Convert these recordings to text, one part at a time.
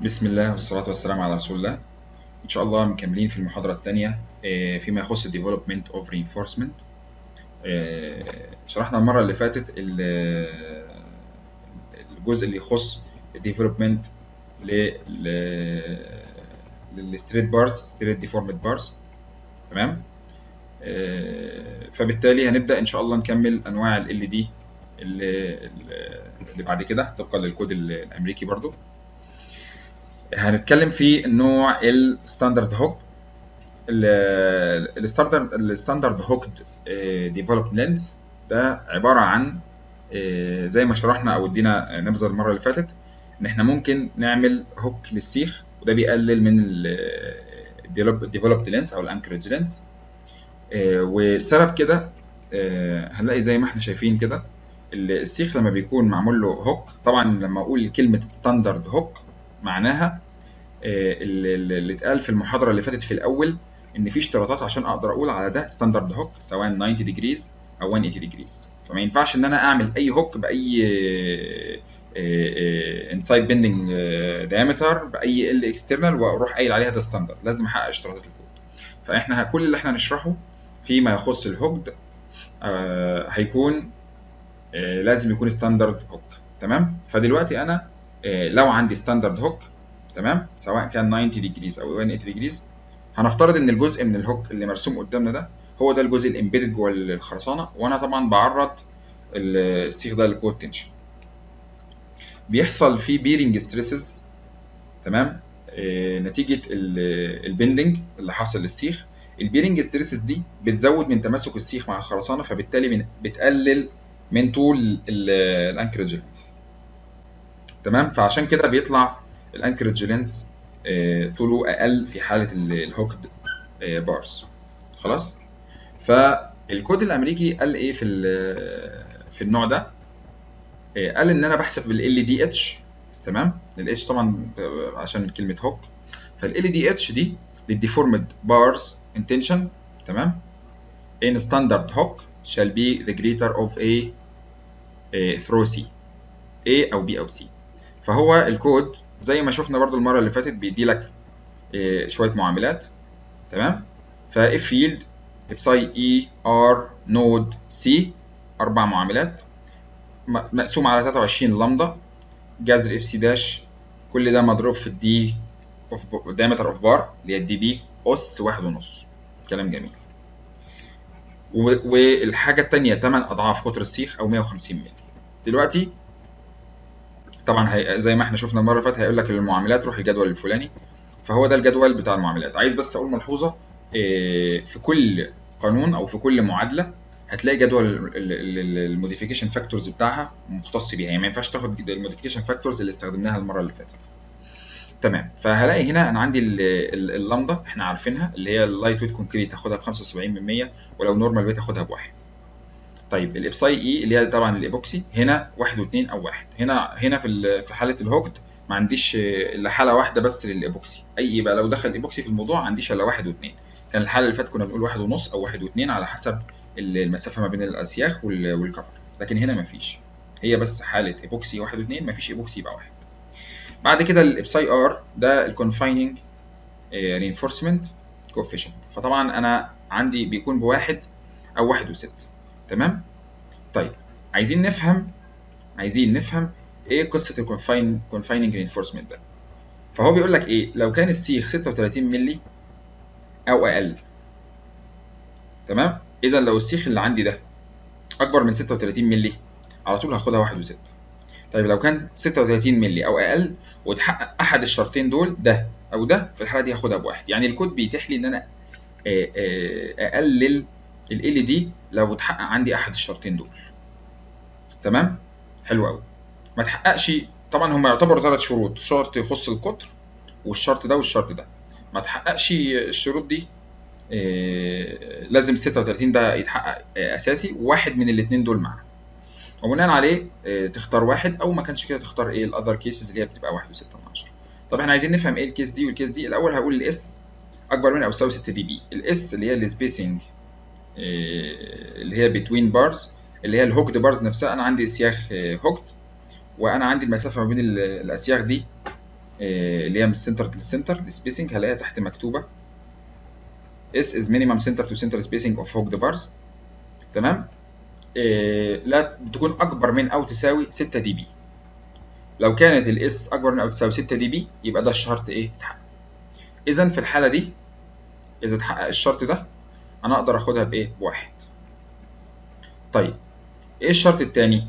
بسم الله والصلاة والسلام على رسول الله إن شاء الله مكملين في المحاضرة الثانية فيما يخص ال Development of Reinforcement آه، شرحنا المرة اللي فاتت ال- الجزء اللي يخص ال Development للستريت بارز ستريت ديفورمد بارز تمام آه، فبالتالي هنبدأ إن شاء الله نكمل أنواع ال LED اللي, اللي بعد كده طبقا للكود الأمريكي برضو هنتكلم في النوع الستاندرد هوك الستاندرد الستاندرد هوكد ديفلوب لينز ده عباره عن آه، زي ما شرحنا او ادينا نبذه المره اللي فاتت ان احنا ممكن نعمل هوك للسيخ وده بيقلل من الديفلوبد لينز او الانكرج لينز وسبب كده آه، هنلاقي زي ما احنا شايفين كده السيخ لما بيكون معمول له هوك طبعا لما اقول كلمه ستاندرد هوك معناها آه، اللي اللي اتقال في المحاضره اللي فاتت في الاول ان في اشتراطات عشان اقدر اقول على ده ستاندرد هوك سواء 90 ديجريز او 180 ديجريز فما ينفعش ان انا اعمل اي هوك باي انسايد بيندنج دايمتر باي ال اكسترنال واروح قايل عليها ده ستاندرد لازم احقق اشتراطات الكود فاحنا كل اللي احنا نشرحه فيما يخص الهوك آه، هيكون آه، لازم يكون ستاندرد هوك تمام فدلوقتي انا آه، لو عندي ستاندرد هوك تمام سواء كان 90 ديجريز او 180 ديجريز هنفترض ان الجزء من الهوك اللي مرسوم قدامنا ده هو ده الجزء الامبيدد جوه الخرسانه وانا طبعا بعرض السيخ ده للكود تنشن بيحصل فيه بيرنج ستريسز تمام آه نتيجه البندنج اللي حاصل للسيخ البيرنج ستريسز دي بتزود من تماسك السيخ مع الخرسانه فبالتالي من بتقلل من طول الانكرج لينث تمام فعشان كده بيطلع الانكرج لينث طوله اقل في حاله الهوكد بارز خلاص فالكود الامريكي قال ايه في في النوع ده آه، قال ان انا بحسب ال دي اتش تمام الاتش طبعا عشان كلمه هوك فال دي اتش دي للديفورمد بارز انتنشن تمام in standard hook shall be the greater of a, a throw C A او B او C فهو الكود زي ما شفنا برضو المره اللي فاتت بيدي لك آه، شويه معاملات تمام فاف فيلد ابساي اي ار نود سي اربع معاملات م- مقسوم على 23 لامدا جذر اف سي داش كل ده مضروب في الدي اوف دايمتر اوف بار اللي هي الدي بي اس واحد ونص كلام جميل و- والحاجه الثانيه 8 اضعاف قطر السيخ او 150 مللي دلوقتي طبعا هي زي ما احنا شفنا المره اللي فاتت هيقول لك المعاملات روح الجدول الفلاني فهو ده الجدول بتاع المعاملات عايز بس اقول ملحوظه إيه، في كل قانون او في كل معادله هتلاقي جدول الموديفيكيشن فاكتورز بتاعها مختص بيها يعني ما ينفعش تاخد الموديفيكيشن فاكتورز اللي استخدمناها المره اللي فاتت تمام فهلاقي هنا انا عندي ال- ال- اللامدا احنا عارفينها اللي هي اللايت ويت كونكريت هاخدها ب 75% ولو نورمال ويت هاخدها بواحد طيب الابساي اي اللي هي طبعا الايبوكسي هنا واحد واثنين او واحد هنا هنا في ال- في حاله الهوكد ما عنديش آه، الا حاله واحده بس للايبوكسي اي يبقى لو دخل ايبوكسي في الموضوع ما عنديش الا واحد واثنين كان الحاله اللي فاتت كنا بنقول واحد ونص او واحد واثنين على حسب ال- المسافه ما بين الاسياخ وال- والكفر لكن هنا ما فيش هي بس حاله ايبوكسي واحد واثنين ما فيش ايبوكسي يبقى واحد بعد كده الابساي ار ده الكونفايننج رينفورسمنت كوفيشنت فطبعا انا عندي بيكون بواحد او واحد وست تمام طيب عايزين نفهم عايزين نفهم ايه قصه الكونفاين كونفايننج رينفورسمنت ده فهو بيقول لك ايه لو كان السيخ 36 مللي او اقل تمام اذا لو السيخ اللي عندي ده اكبر من 36 مللي على طول هاخدها واحد وستة طيب لو كان 36 مللي او اقل وتحقق احد الشرطين دول ده او ده في الحاله دي هاخدها بواحد يعني الكود بيتيح لي ان انا آه، آه، اقلل ال دي لو اتحقق عندي احد الشرطين دول تمام حلو قوي ما تحققش طبعا هم يعتبروا ثلاث شروط شرط يخص القطر والشرط ده والشرط ده ما تحققش الشروط دي آه، لازم 36 ده يتحقق آه، اساسي وواحد من الاثنين دول معاه وبناء عليه آه، تختار واحد او ما كانش كده تختار ايه الاذر كيسز اللي هي بتبقى 1 و6 من 10 طب احنا عايزين نفهم ايه الكيس دي والكيس دي الاول هقول الاس اكبر من او يساوي 6 دي بي الاس اللي هي السبيسنج اللي هي بتوين بارز اللي هي الهوكد بارز نفسها انا عندي سياخ هوكد وانا عندي المسافه ما بين ال- الاسياخ دي آه، اللي هي من السنتر للسنتر السبيسنج هلاقيها تحت مكتوبه S is minimum center to center spacing of hooked bars تمام آه، لا تكون اكبر من او تساوي 6 دي بي لو كانت الاس اكبر من او تساوي 6 دي بي يبقى ده الشرط ايه اتحقق اذا في الحاله دي اذا اتحقق الشرط ده انا اقدر اخدها بايه بواحد طيب ايه الشرط الثاني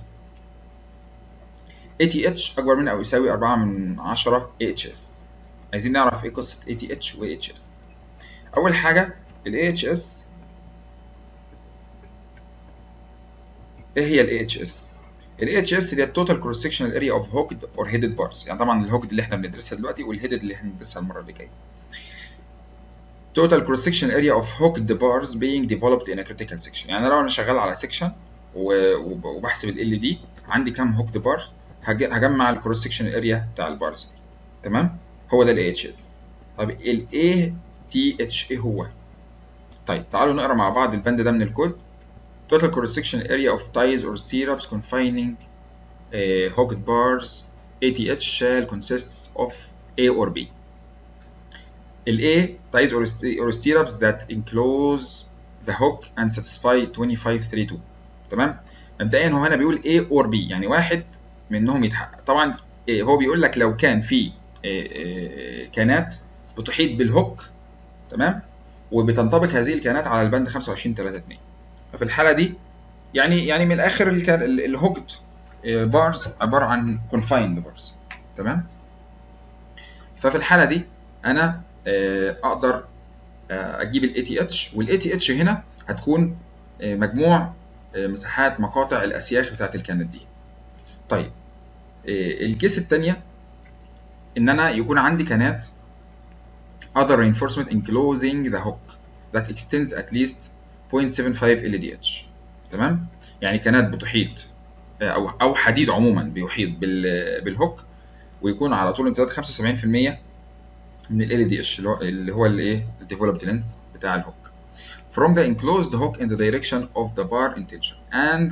ATH اكبر من او يساوي 4 من 10 AHS عايزين نعرف ايه قصه ATH و AHS اول حاجه ال AHS ايه هي ال AHS ال AHS دي التوتال كروس سكشنال اريا اوف هوكد اور هيدد بارز يعني طبعا الهوكد اللي احنا بندرسها دلوقتي والهيدد اللي احنا بندرسها المره اللي جايه total cross section area of hooked bars being developed in a critical section يعني لو انا شغال على section وبحسب ال دي عندي كام هوكد بار هجمع الكروس سكشن اريا بتاع البارز تمام هو ده ال AHS طيب ال ATH ايه هو طيب تعالوا نقرا مع بعض البند ده من الكود total cross section area of ties or stirrups confining uh, hooked bars ATH shall consists of A or B ال A ties or, or stirrups that enclose the hook and satisfy 2532 تمام مبدئيا هو هنا بيقول A or B يعني واحد منهم يتحقق طبعا هو بيقول لك لو كان في كانات بتحيط بالهوك تمام وبتنطبق هذه الكائنات على البند 25 3 2 ففي الحاله دي يعني يعني من الاخر الهوكد بارز عباره عن كونفايند بارز تمام ففي الحاله دي انا اقدر اجيب الاي تي اتش والاي تي اتش هنا هتكون مجموع مساحات مقاطع الاسياخ بتاعت الكانت دي طيب الكيس الثانيه ان انا يكون عندي كانات other reinforcement enclosing the hook that extends at least 0.75 LDH تمام يعني كانات بتحيط او او حديد عموما بيحيط بالهوك ويكون على طول امتداد 75% من ال LDH اللي هو الايه الديفلوبد لينس بتاع الهوك from the enclosed hook in the direction of the bar intention and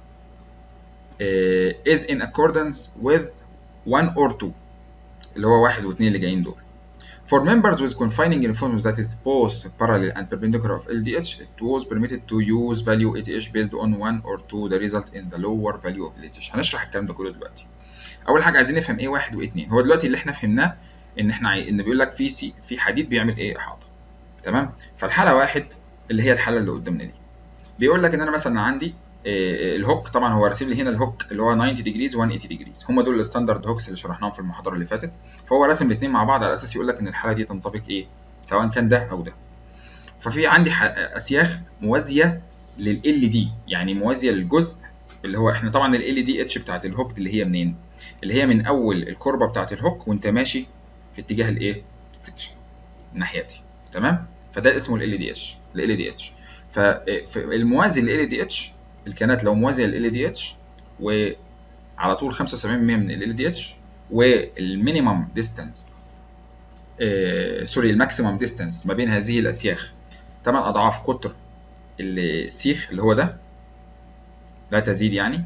uh, is in accordance with one or two اللي هو واحد واثنين اللي جايين دول For members with confining uniforms that is both parallel and perpendicular of LDH, it was permitted to use value ATH based on one or two the result in the lower value of LDH. هنشرح الكلام ده كله دلوقتي. أول حاجة عايزين نفهم إيه واحد واتنين. هو دلوقتي اللي إحنا فهمناه إن إحنا عاي... إن بيقول لك في سي... في حديد بيعمل إيه إحاطة. تمام؟ فالحالة واحد اللي هي الحالة اللي قدامنا دي. بيقول لك إن أنا مثلا عندي الهوك طبعا هو راسم لي هنا الهوك اللي هو 90 ديجريز 180 ديجريز هم دول الستاندرد هوكس اللي شرحناهم في المحاضره اللي فاتت فهو راسم الاثنين مع بعض على اساس يقول لك ان الحاله دي تنطبق ايه سواء كان ده او ده ففي عندي اسياخ موازيه لل دي يعني موازيه للجزء اللي هو احنا طبعا ال دي اتش بتاعت الهوك اللي هي منين اللي هي من اول الكوربه بتاعت الهوك وانت ماشي في اتجاه الايه السكشن الناحيه دي تمام فده اسمه ال دي اتش ال دي اتش فالموازي لل دي اتش الكانات لو موازيه لل دي اتش وعلى طول 75% من ال دي اتش والمينيمم ديستانس سوري الماكسيمم ديستانس ما بين هذه الاسياخ 8 اضعاف قطر السيخ اللي هو ده لا تزيد يعني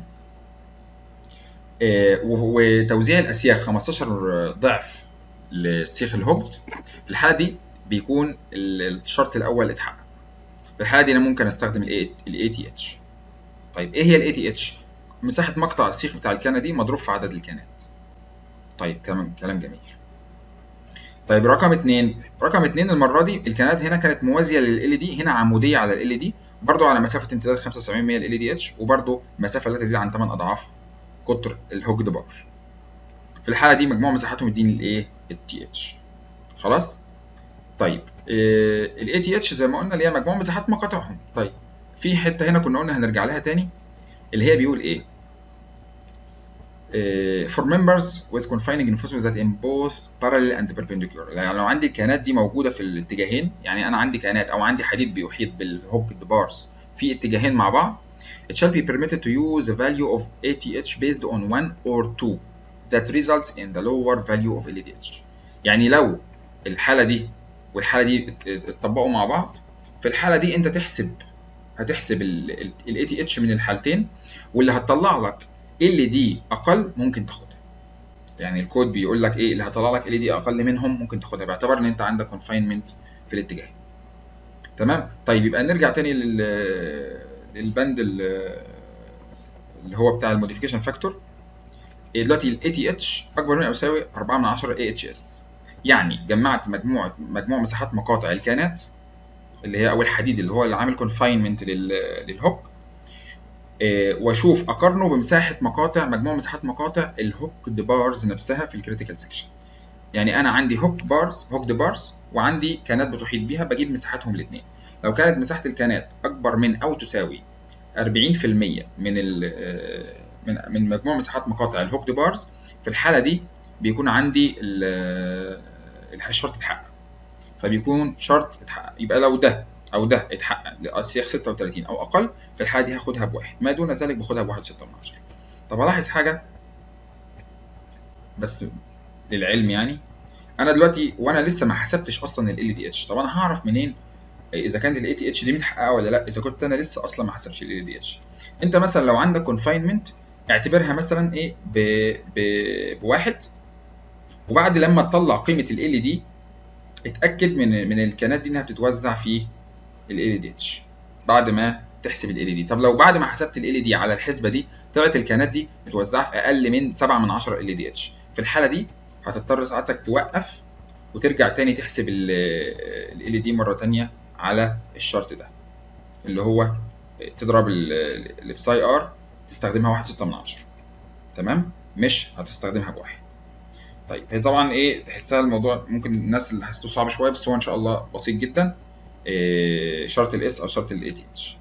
آه وتوزيع الاسياخ 15 ضعف لسيخ الهوكت في الحاله دي بيكون الشرط الاول اتحقق في الحاله دي انا ممكن استخدم الاي تي اتش طيب ايه هي الاي تي اتش مساحه مقطع السيخ بتاع الكانه دي مضروب في عدد الكانات طيب تمام كلام جميل طيب رقم اتنين رقم اتنين المره دي الكانات هنا كانت موازيه لل دي هنا عموديه على ال دي برضو على مسافه امتداد 75% ال دي اتش وبرضو مسافه لا تزيد عن 8 اضعاف قطر الهوكد بار في الحاله دي مجموع مساحتهم يديني الايه التي اتش خلاص طيب الاي تي اتش زي ما قلنا اللي هي مجموع مساحات مقاطعهم طيب في حته هنا كنا قلنا هنرجع لها تاني اللي هي بيقول ايه uh, for members with confining enforcement that in both parallel and perpendicular يعني لو عندي الكائنات دي موجوده في الاتجاهين يعني انا عندي كائنات او عندي حديد بيحيط بالهوكد بارز في اتجاهين مع بعض it shall be permitted to use the value of ATH based on one or two that results in the lower value of LDH يعني لو الحاله دي والحاله دي اتطبقوا مع بعض في الحاله دي انت تحسب هتحسب ال ATH من الحالتين واللي هتطلع لك اللي دي اقل ممكن تاخدها يعني الكود بيقول لك ايه اللي هطلع لك ال دي اقل منهم ممكن تاخدها باعتبار ان انت عندك كونفاينمنت في الاتجاه تمام طيب يبقى نرجع تاني لل للبند ال- اللي هو بتاع الموديفيكيشن فاكتور دلوقتي ال ATH اكبر من او يساوي 4 من 10 AHS يعني جمعت مجموعه مجموع مساحات مقاطع الكانات اللي هي او الحديد اللي هو اللي عامل كونفاينمنت للهوك آه، واشوف اقارنه بمساحه مقاطع مجموع مساحات مقاطع الهوك بارز نفسها في الكريتيكال سيكشن يعني انا عندي هوك بارز هوك بارز وعندي كانات بتحيط بيها بجيب مساحتهم الاثنين لو كانت مساحه الكانات اكبر من او تساوي 40% من ال آه، من من مجموع مساحات مقاطع الهوك بارز في الحاله دي بيكون عندي ال- آه، الشرط اتحقق فبيكون شرط اتحقق يبقى لو ده او ده اتحقق لسياق 36 او اقل في الحاله دي هاخدها بواحد ما دون ذلك باخدها بواحد ستة من عشرة طب الاحظ حاجه بس للعلم يعني انا دلوقتي وانا لسه ما حسبتش اصلا ال دي اتش طب انا هعرف منين اذا كانت الاي تي اتش دي متحققه ولا لا اذا كنت انا لسه اصلا ما حسبتش ال دي اتش انت مثلا لو عندك كونفاينمنت اعتبرها مثلا ايه ب... ب... بواحد وبعد لما تطلع قيمه ال دي اتاكد من من الكانات دي انها بتتوزع في ال دي اتش بعد ما تحسب ال دي طب لو بعد ما حسبت ال دي على الحسبه دي طلعت الكانات دي متوزعه في اقل من 7 من 10 ال دي اتش في الحاله دي هتضطر ساعتك توقف وترجع تاني تحسب ال دي مره تانية على الشرط ده اللي هو تضرب البساي ار تستخدمها 1.6 من 10 تمام مش هتستخدمها بواحد طيب هي طبعا ايه تحسها الموضوع ممكن الناس اللي حسيته صعب شويه بس هو ان شاء الله بسيط جدا إيه شرط الاس او شرط الاي تي اتش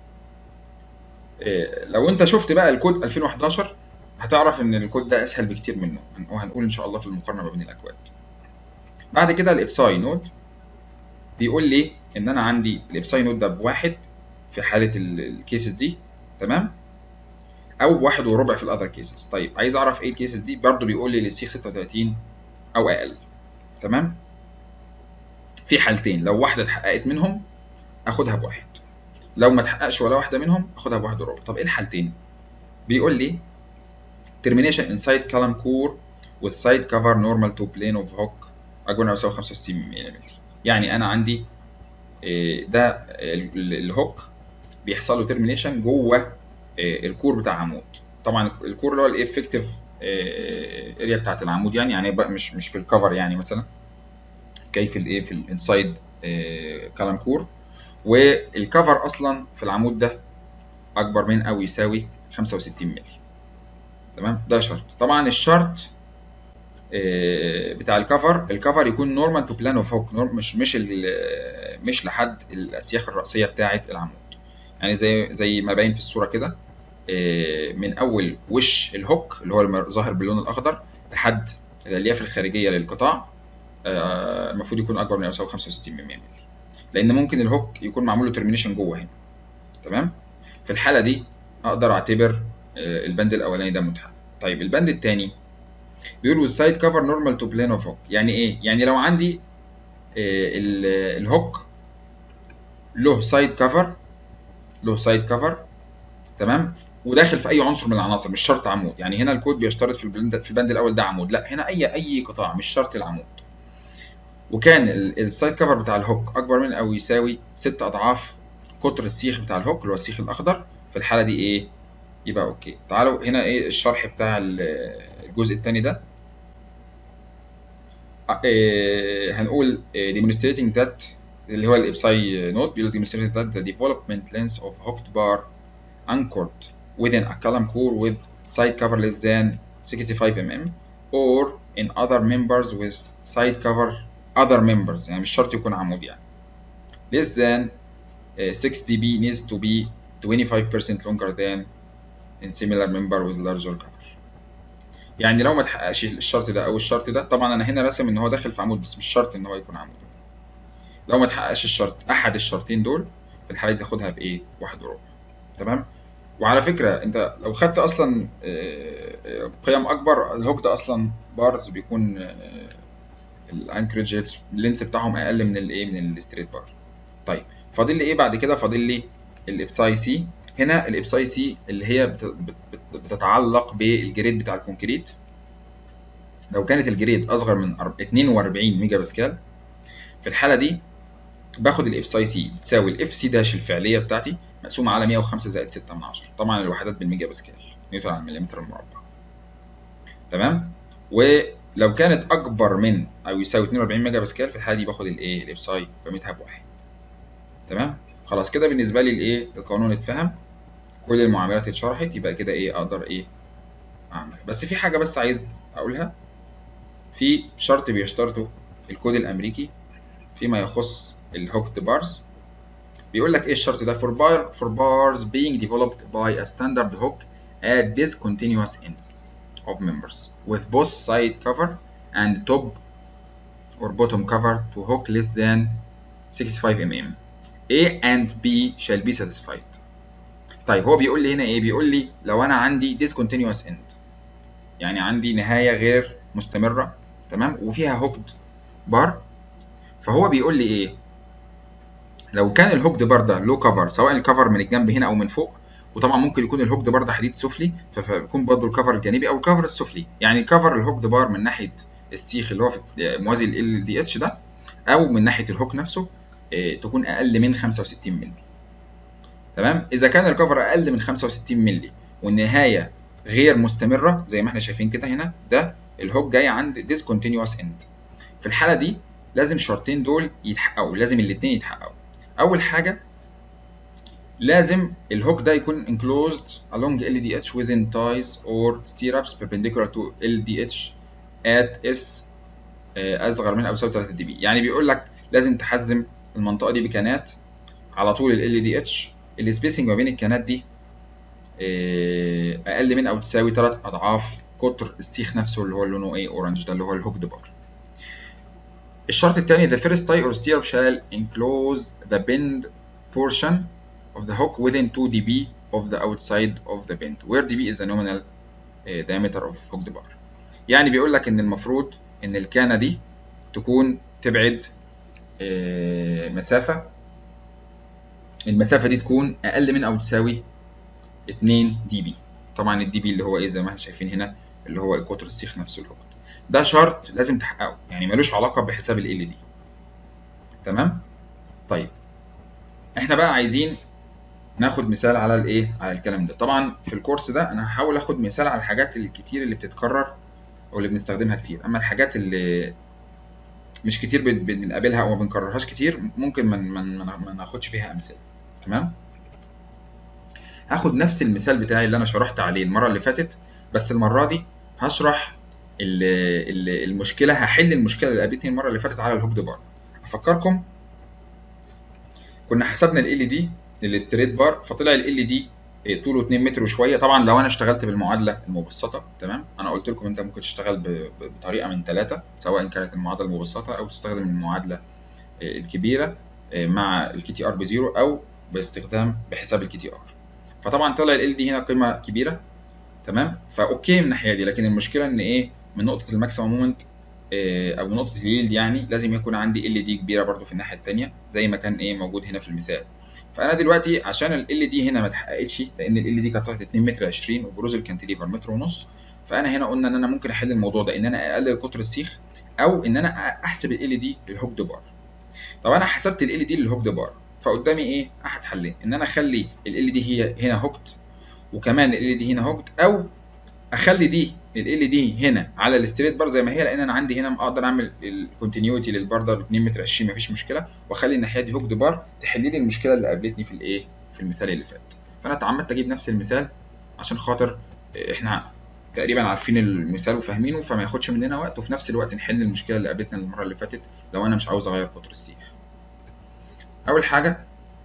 لو انت شفت بقى الكود 2011 هتعرف ان الكود ده اسهل بكتير منه وهنقول ان شاء الله في المقارنه ما بين الاكواد بعد كده الابساي نود بيقول لي ان انا عندي الابساي نود ده بواحد في حاله الكيسز دي تمام او بواحد وربع في الاذر كيسز طيب عايز اعرف ايه الكيسز دي برضو بيقول لي للسيخ 36 او اقل تمام في حالتين لو واحده اتحققت منهم اخدها بواحد لو ما تحققش ولا واحده منهم اخدها بواحد وربع طب ايه الحالتين بيقول لي termination inside column core with side cover normal to plane of hook اكبر من او يساوي 65 ملم يعني انا عندي ده الهوك بيحصل له ترمينيشن جوه الكور بتاع عمود طبعا الكور اللي هو الافكتيف اريا بتاعت العمود يعني يعني مش مش في الكفر يعني مثلا كيف الايه في الانسايد كلام كور والكفر اصلا في العمود ده اكبر من او يساوي 65 مللي تمام ده شرط طبعا الشرط بتاع الكفر الكفر يكون نورمال تو بلان اوف هوك مش مش مش لحد الاسياخ الراسيه بتاعه العمود يعني زي زي ما باين في الصوره كده من اول وش الهوك اللي هو ظاهر باللون الاخضر لحد الالياف الخارجيه للقطاع المفروض يكون اكبر من او يساوي 65 مللي لان ممكن الهوك يكون معمول له ترمينيشن جوه هنا تمام في الحاله دي اقدر اعتبر البند الاولاني ده متحقق طيب البند الثاني بيقول والسايد كفر نورمال تو بلين اوف هوك يعني ايه يعني لو عندي الهوك له سايد كفر له سايد كفر تمام وداخل في اي عنصر من العناصر مش شرط عمود يعني هنا الكود بيشترط في البند في البند الاول ده عمود لا هنا اي اي قطاع مش شرط العمود وكان السايد كفر بتاع الهوك اكبر من او يساوي ست اضعاف قطر السيخ بتاع الهوك اللي هو السيخ الاخضر في الحاله دي ايه يبقى اوكي تعالوا هنا ايه الشرح بتاع الجزء الثاني ده إيه هنقول إيه demonstrating that اللي هو الابساي نوت بيقول demonstrating that the development length of hooked bar anchored within a column core with side cover less than 65 mm or in other members with side cover other members يعني مش شرط يكون عمود يعني less than uh, 6 dB needs to be 25% longer than in similar member with larger cover يعني لو ما تحققش الشرط ده او الشرط ده طبعا انا هنا راسم ان هو داخل في عمود بس مش شرط ان هو يكون عمود لو ما تحققش الشرط احد الشرطين دول في الحاله دي تاخدها بايه واحد وربع تمام وعلى فكره انت لو خدت اصلا قيم اكبر الهوك ده اصلا بارز بيكون الانكريج اللينس بتاعهم اقل من الايه من الستريت بار طيب فاضل لي ايه بعد كده فاضل لي الابساي سي هنا الابساي سي اللي هي بتتعلق بالجريد بتاع الكونكريت لو كانت الجريد اصغر من 42 ميجا باسكال في الحاله دي باخد الاف سي سي تساوي الاف سي داش الفعليه بتاعتي مقسومه على 105 زائد 6 من 10 طبعا الوحدات بالميجا باسكال نيوتن على المليمتر المربع تمام ولو كانت اكبر من او يساوي 42 ميجا باسكال في الحاله دي باخد الايه الاف ساي قيمتها بواحد تمام خلاص كده بالنسبه لي الايه القانون اتفهم كل المعاملات اتشرحت يبقى كده ايه اقدر ايه اعمل بس في حاجه بس عايز اقولها في شرط بيشترطه الكود الامريكي فيما يخص الهوكد بارز بيقول لك ايه الشرط ده for bar for bars being developed by a standard hook at discontinuous ends of members with both side cover and top or bottom cover to hook less than 65 mm A and B shall be satisfied طيب هو بيقول لي هنا ايه بيقول لي لو انا عندي discontinuous end يعني عندي نهايه غير مستمره تمام وفيها هوكد بار فهو بيقول لي ايه لو كان الهوكد بار ده لو كفر سواء الكفر من الجنب هنا او من فوق وطبعا ممكن يكون الهوكد بار ده حديد سفلي فيكون برضه الكفر الجانبي او الكفر السفلي يعني كفر الهوكد بار من ناحيه السيخ اللي هو في موازي ال دي اتش ده او من ناحيه الهوك نفسه إيه تكون اقل من 65 مللي تمام اذا كان الكفر اقل من 65 مللي والنهايه غير مستمره زي ما احنا شايفين كده هنا ده الهوك جاي عند discontinuous end في الحاله دي لازم الشرطين دول يتحققوا لازم الاثنين يتحققوا اول حاجه لازم الهوك ده يكون enclosed along LDH within ties or stirrups perpendicular to LDH at S اصغر من او يساوي 3 دي بي يعني بيقول لك لازم تحزم المنطقه دي بكانات على طول ال دي اتش السبيسنج ما بين الكانات دي اقل من او تساوي 3 اضعاف قطر السيخ نفسه اللي هو لونه ايه اورنج ده اللي هو الهوكد بار الشرط الثاني the first tie or stirrup shall enclose the bend portion of the hook within 2 dB of the outside of the bend where dB is the nominal uh, diameter of hooked bar يعني بيقول لك ان المفروض ان الكانه دي تكون تبعد uh, مسافه المسافه دي تكون اقل من او تساوي 2 دي بي طبعا الدي بي اللي هو ايه زي ما احنا شايفين هنا اللي هو قطر السيخ نفسه الهوكت ده شرط لازم تحققه يعني ملوش علاقه بحساب ال دي تمام طيب احنا بقى عايزين ناخد مثال على الايه على الكلام ده طبعا في الكورس ده انا هحاول اخد مثال على الحاجات الكتير اللي بتتكرر او اللي بنستخدمها كتير اما الحاجات اللي مش كتير بنقابلها او ما بنكررهاش كتير ممكن ما من ما ناخدش فيها امثله تمام هاخد نفس المثال بتاعي اللي انا شرحت عليه المره اللي فاتت بس المره دي هشرح ال ال المشكله هحل المشكله اللي قابلتني المره اللي فاتت على الهوكد بار افكركم كنا حسبنا ال دي للستريت بار فطلع ال دي طوله 2 متر وشويه طبعا لو انا اشتغلت بالمعادله المبسطه تمام انا قلت لكم انت ممكن تشتغل بطريقه من ثلاثه سواء كانت المعادله المبسطه او تستخدم المعادله الكبيره مع الكي تي ار بزيرو او باستخدام بحساب الكي تي ار فطبعا طلع ال دي هنا قيمه كبيره تمام فاوكي من الناحيه دي لكن المشكله ان ايه من نقطه الماكسيمم مومنت او نقطه اليلد يعني لازم يكون عندي ال دي كبيره برده في الناحيه الثانيه زي ما كان ايه موجود هنا في المثال فانا دلوقتي عشان ال دي هنا ما اتحققتش لان ال دي كانت طلعت 2 متر 20 وبروز الكانتليفر متر ونص فانا هنا قلنا ان انا ممكن احل الموضوع ده ان انا اقلل قطر السيخ او ان انا احسب ال دي للهوكد بار طب انا حسبت ال دي للهوكد بار فقدامي ايه احد حلين ان انا اخلي ال دي هي هنا هوكد وكمان ال دي هنا هوكد او اخلي دي ال دي هنا على الستريت بار زي ما هي لان انا عندي هنا اقدر اعمل الكونتينيوتي للبار ده 2 متر 20 مفيش مشكله واخلي الناحيه دي هوكد بار تحل لي المشكله اللي قابلتني في الايه في المثال اللي فات فانا اتعمدت اجيب نفس المثال عشان خاطر احنا تقريبا عارفين المثال وفاهمينه فما ياخدش مننا وقت وفي نفس الوقت نحل المشكله اللي قابلتنا المره اللي فاتت لو انا مش عاوز اغير قطر السيخ اول حاجه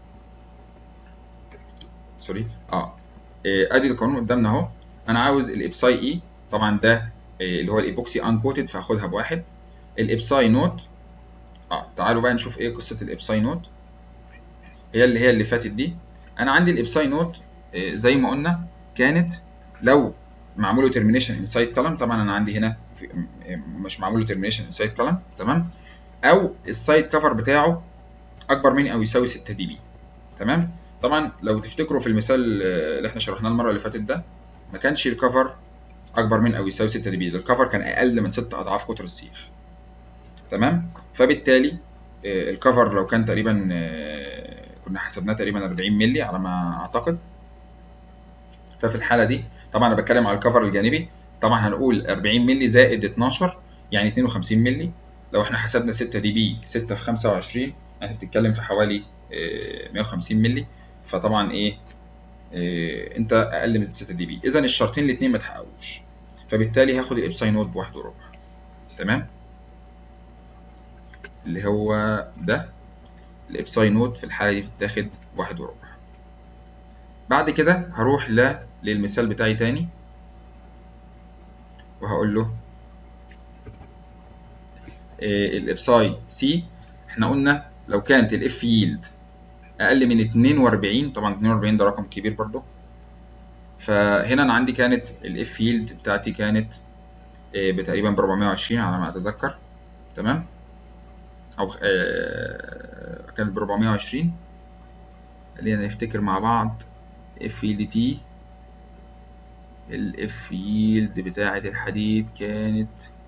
سوري اه ادي القانون قدامنا اهو انا عاوز الابساي اي طبعا ده اللي هو الايبوكسي انكوتد فهاخدها بواحد الابساي نوت اه تعالوا بقى نشوف ايه قصه الابساي نوت هي اللي هي اللي فاتت دي انا عندي الابساي نوت زي ما قلنا كانت لو معمول له ترمينيشن انسايد كلام طبعا انا عندي هنا مش معمول له ترمينيشن انسايد كلام تمام او السايد كفر بتاعه اكبر من او يساوي 6 دي بي تمام طبعا لو تفتكروا في المثال اللي احنا شرحناه المره اللي فاتت ده ما كانش الكفر اكبر من او يساوي 6 دي بي الكفر كان اقل من 6 اضعاف قطر السيخ تمام فبالتالي آه، الكفر لو كان تقريبا آه، كنا حسبناه تقريبا 40 مللي على ما اعتقد ففي الحاله دي طبعا انا بتكلم على الكفر الجانبي طبعا هنقول 40 مللي زائد 12 يعني 52 مللي لو احنا حسبنا 6 دي بي 6 في 25 يعني بتتكلم في حوالي آه، 150 مللي فطبعا ايه آه، انت اقل من 6 دي بي اذا الشرطين الاثنين ما اتحققوش فبالتالي هاخد الابساي نوت بواحد وربع تمام اللي هو ده الابساي نوت في الحاله دي بتتاخد واحد وربع بعد كده هروح ل... للمثال بتاعي تاني وهقول له آه، الابساي سي احنا قلنا لو كانت الاف ييلد اقل من 42 طبعا 42 ده رقم كبير برضو فهنا انا عندي كانت الاف ييلد بتاعتي كانت آه، بتقريبا ب 420 على ما اتذكر تمام او آه، كانت ب 420 خلينا نفتكر مع بعض اف ييلد تي الاف ييلد بتاعة الحديد كانت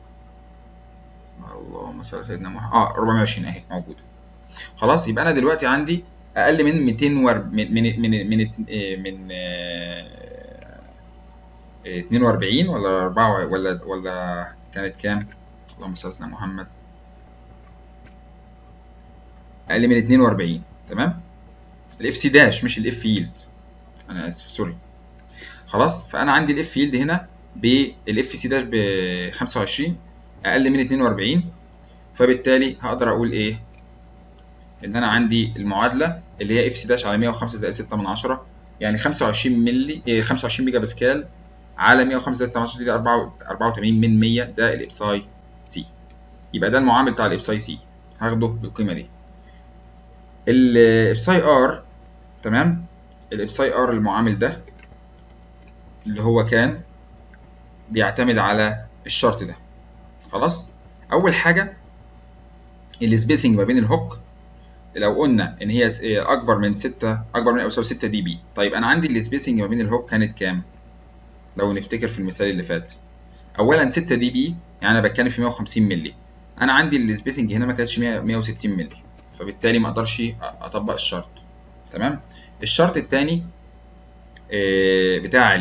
اللهم صل على سيدنا محمد اه 420 اهي موجوده خلاص يبقى انا دلوقتي عندي اقل من 200 ور... من من من من, آه، من آه، آه، 42 ولا 4 ولا ولا كانت كام اللهم صل على سيدنا محمد اقل من 42 تمام الاف سي داش مش الاف ييلد انا اسف سوري خلاص فانا عندي الاف ييلد هنا بالاف سي داش ب 25 اقل من 42 فبالتالي هقدر اقول ايه ان انا عندي المعادله اللي هي اف سي داش على 105 زائد 6 من 10 يعني 25 ملي إيه 25 ميجا باسكال على 105 زائد 6 من 10 دي 84 من 100 ده الابساي سي يبقى ده المعامل بتاع الابساي سي هاخده بالقيمه دي الابساي ار تمام الابساي ار المعامل ده اللي هو كان بيعتمد على الشرط ده خلاص اول حاجه السبيسنج ما بين الهوك لو قلنا ان هي اكبر من 6 اكبر من او يساوي 6 دي بي طيب انا عندي السبيسنج ما بين الهوك كانت كام لو نفتكر في المثال اللي فات اولا 6 دي بي يعني انا بتكلم في 150 مللي انا عندي السبيسنج هنا ما كانتش 100 160 مللي فبالتالي ما اقدرش اطبق الشرط تمام الشرط الثاني بتاع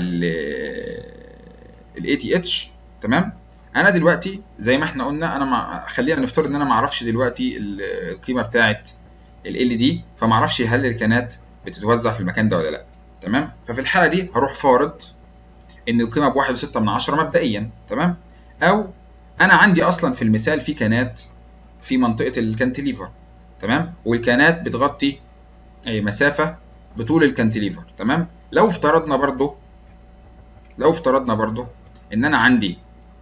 الاي تي اتش تمام انا دلوقتي زي ما احنا قلنا انا مع... خلينا نفترض ان انا ما اعرفش دلوقتي القيمه بتاعه ال دي فما اعرفش هل الكانات بتتوزع في المكان ده ولا لا تمام ففي الحاله دي هروح فارض ان القيمه بواحد وستة من عشرة مبدئيا تمام او انا عندي اصلا في المثال في كانات في منطقه الكانتليفر تمام والكانات بتغطي مسافه بطول الكانتليفر تمام لو افترضنا برضو لو افترضنا برضو ان انا عندي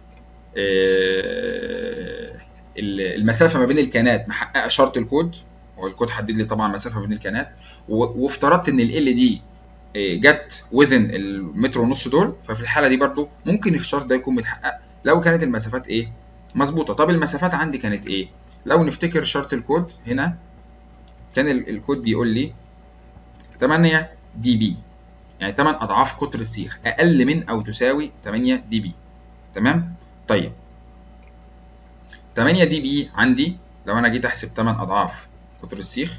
المسافه ما بين الكانات محققه شرط الكود هو الكود حدد لي طبعا مسافه ما بين الكانات وافترضت ان ال دي جت وذن المتر ونص دول ففي الحاله دي برضو ممكن الشرط ده يكون متحقق لو كانت المسافات ايه مظبوطه طب المسافات عندي كانت ايه لو نفتكر شرط الكود هنا كان الكود بيقول لي 8 دي بي يعني 8 اضعاف قطر السيخ اقل من او تساوي 8 دي بي تمام طيب 8 دي بي عندي لو انا جيت احسب 8 اضعاف قطر السيخ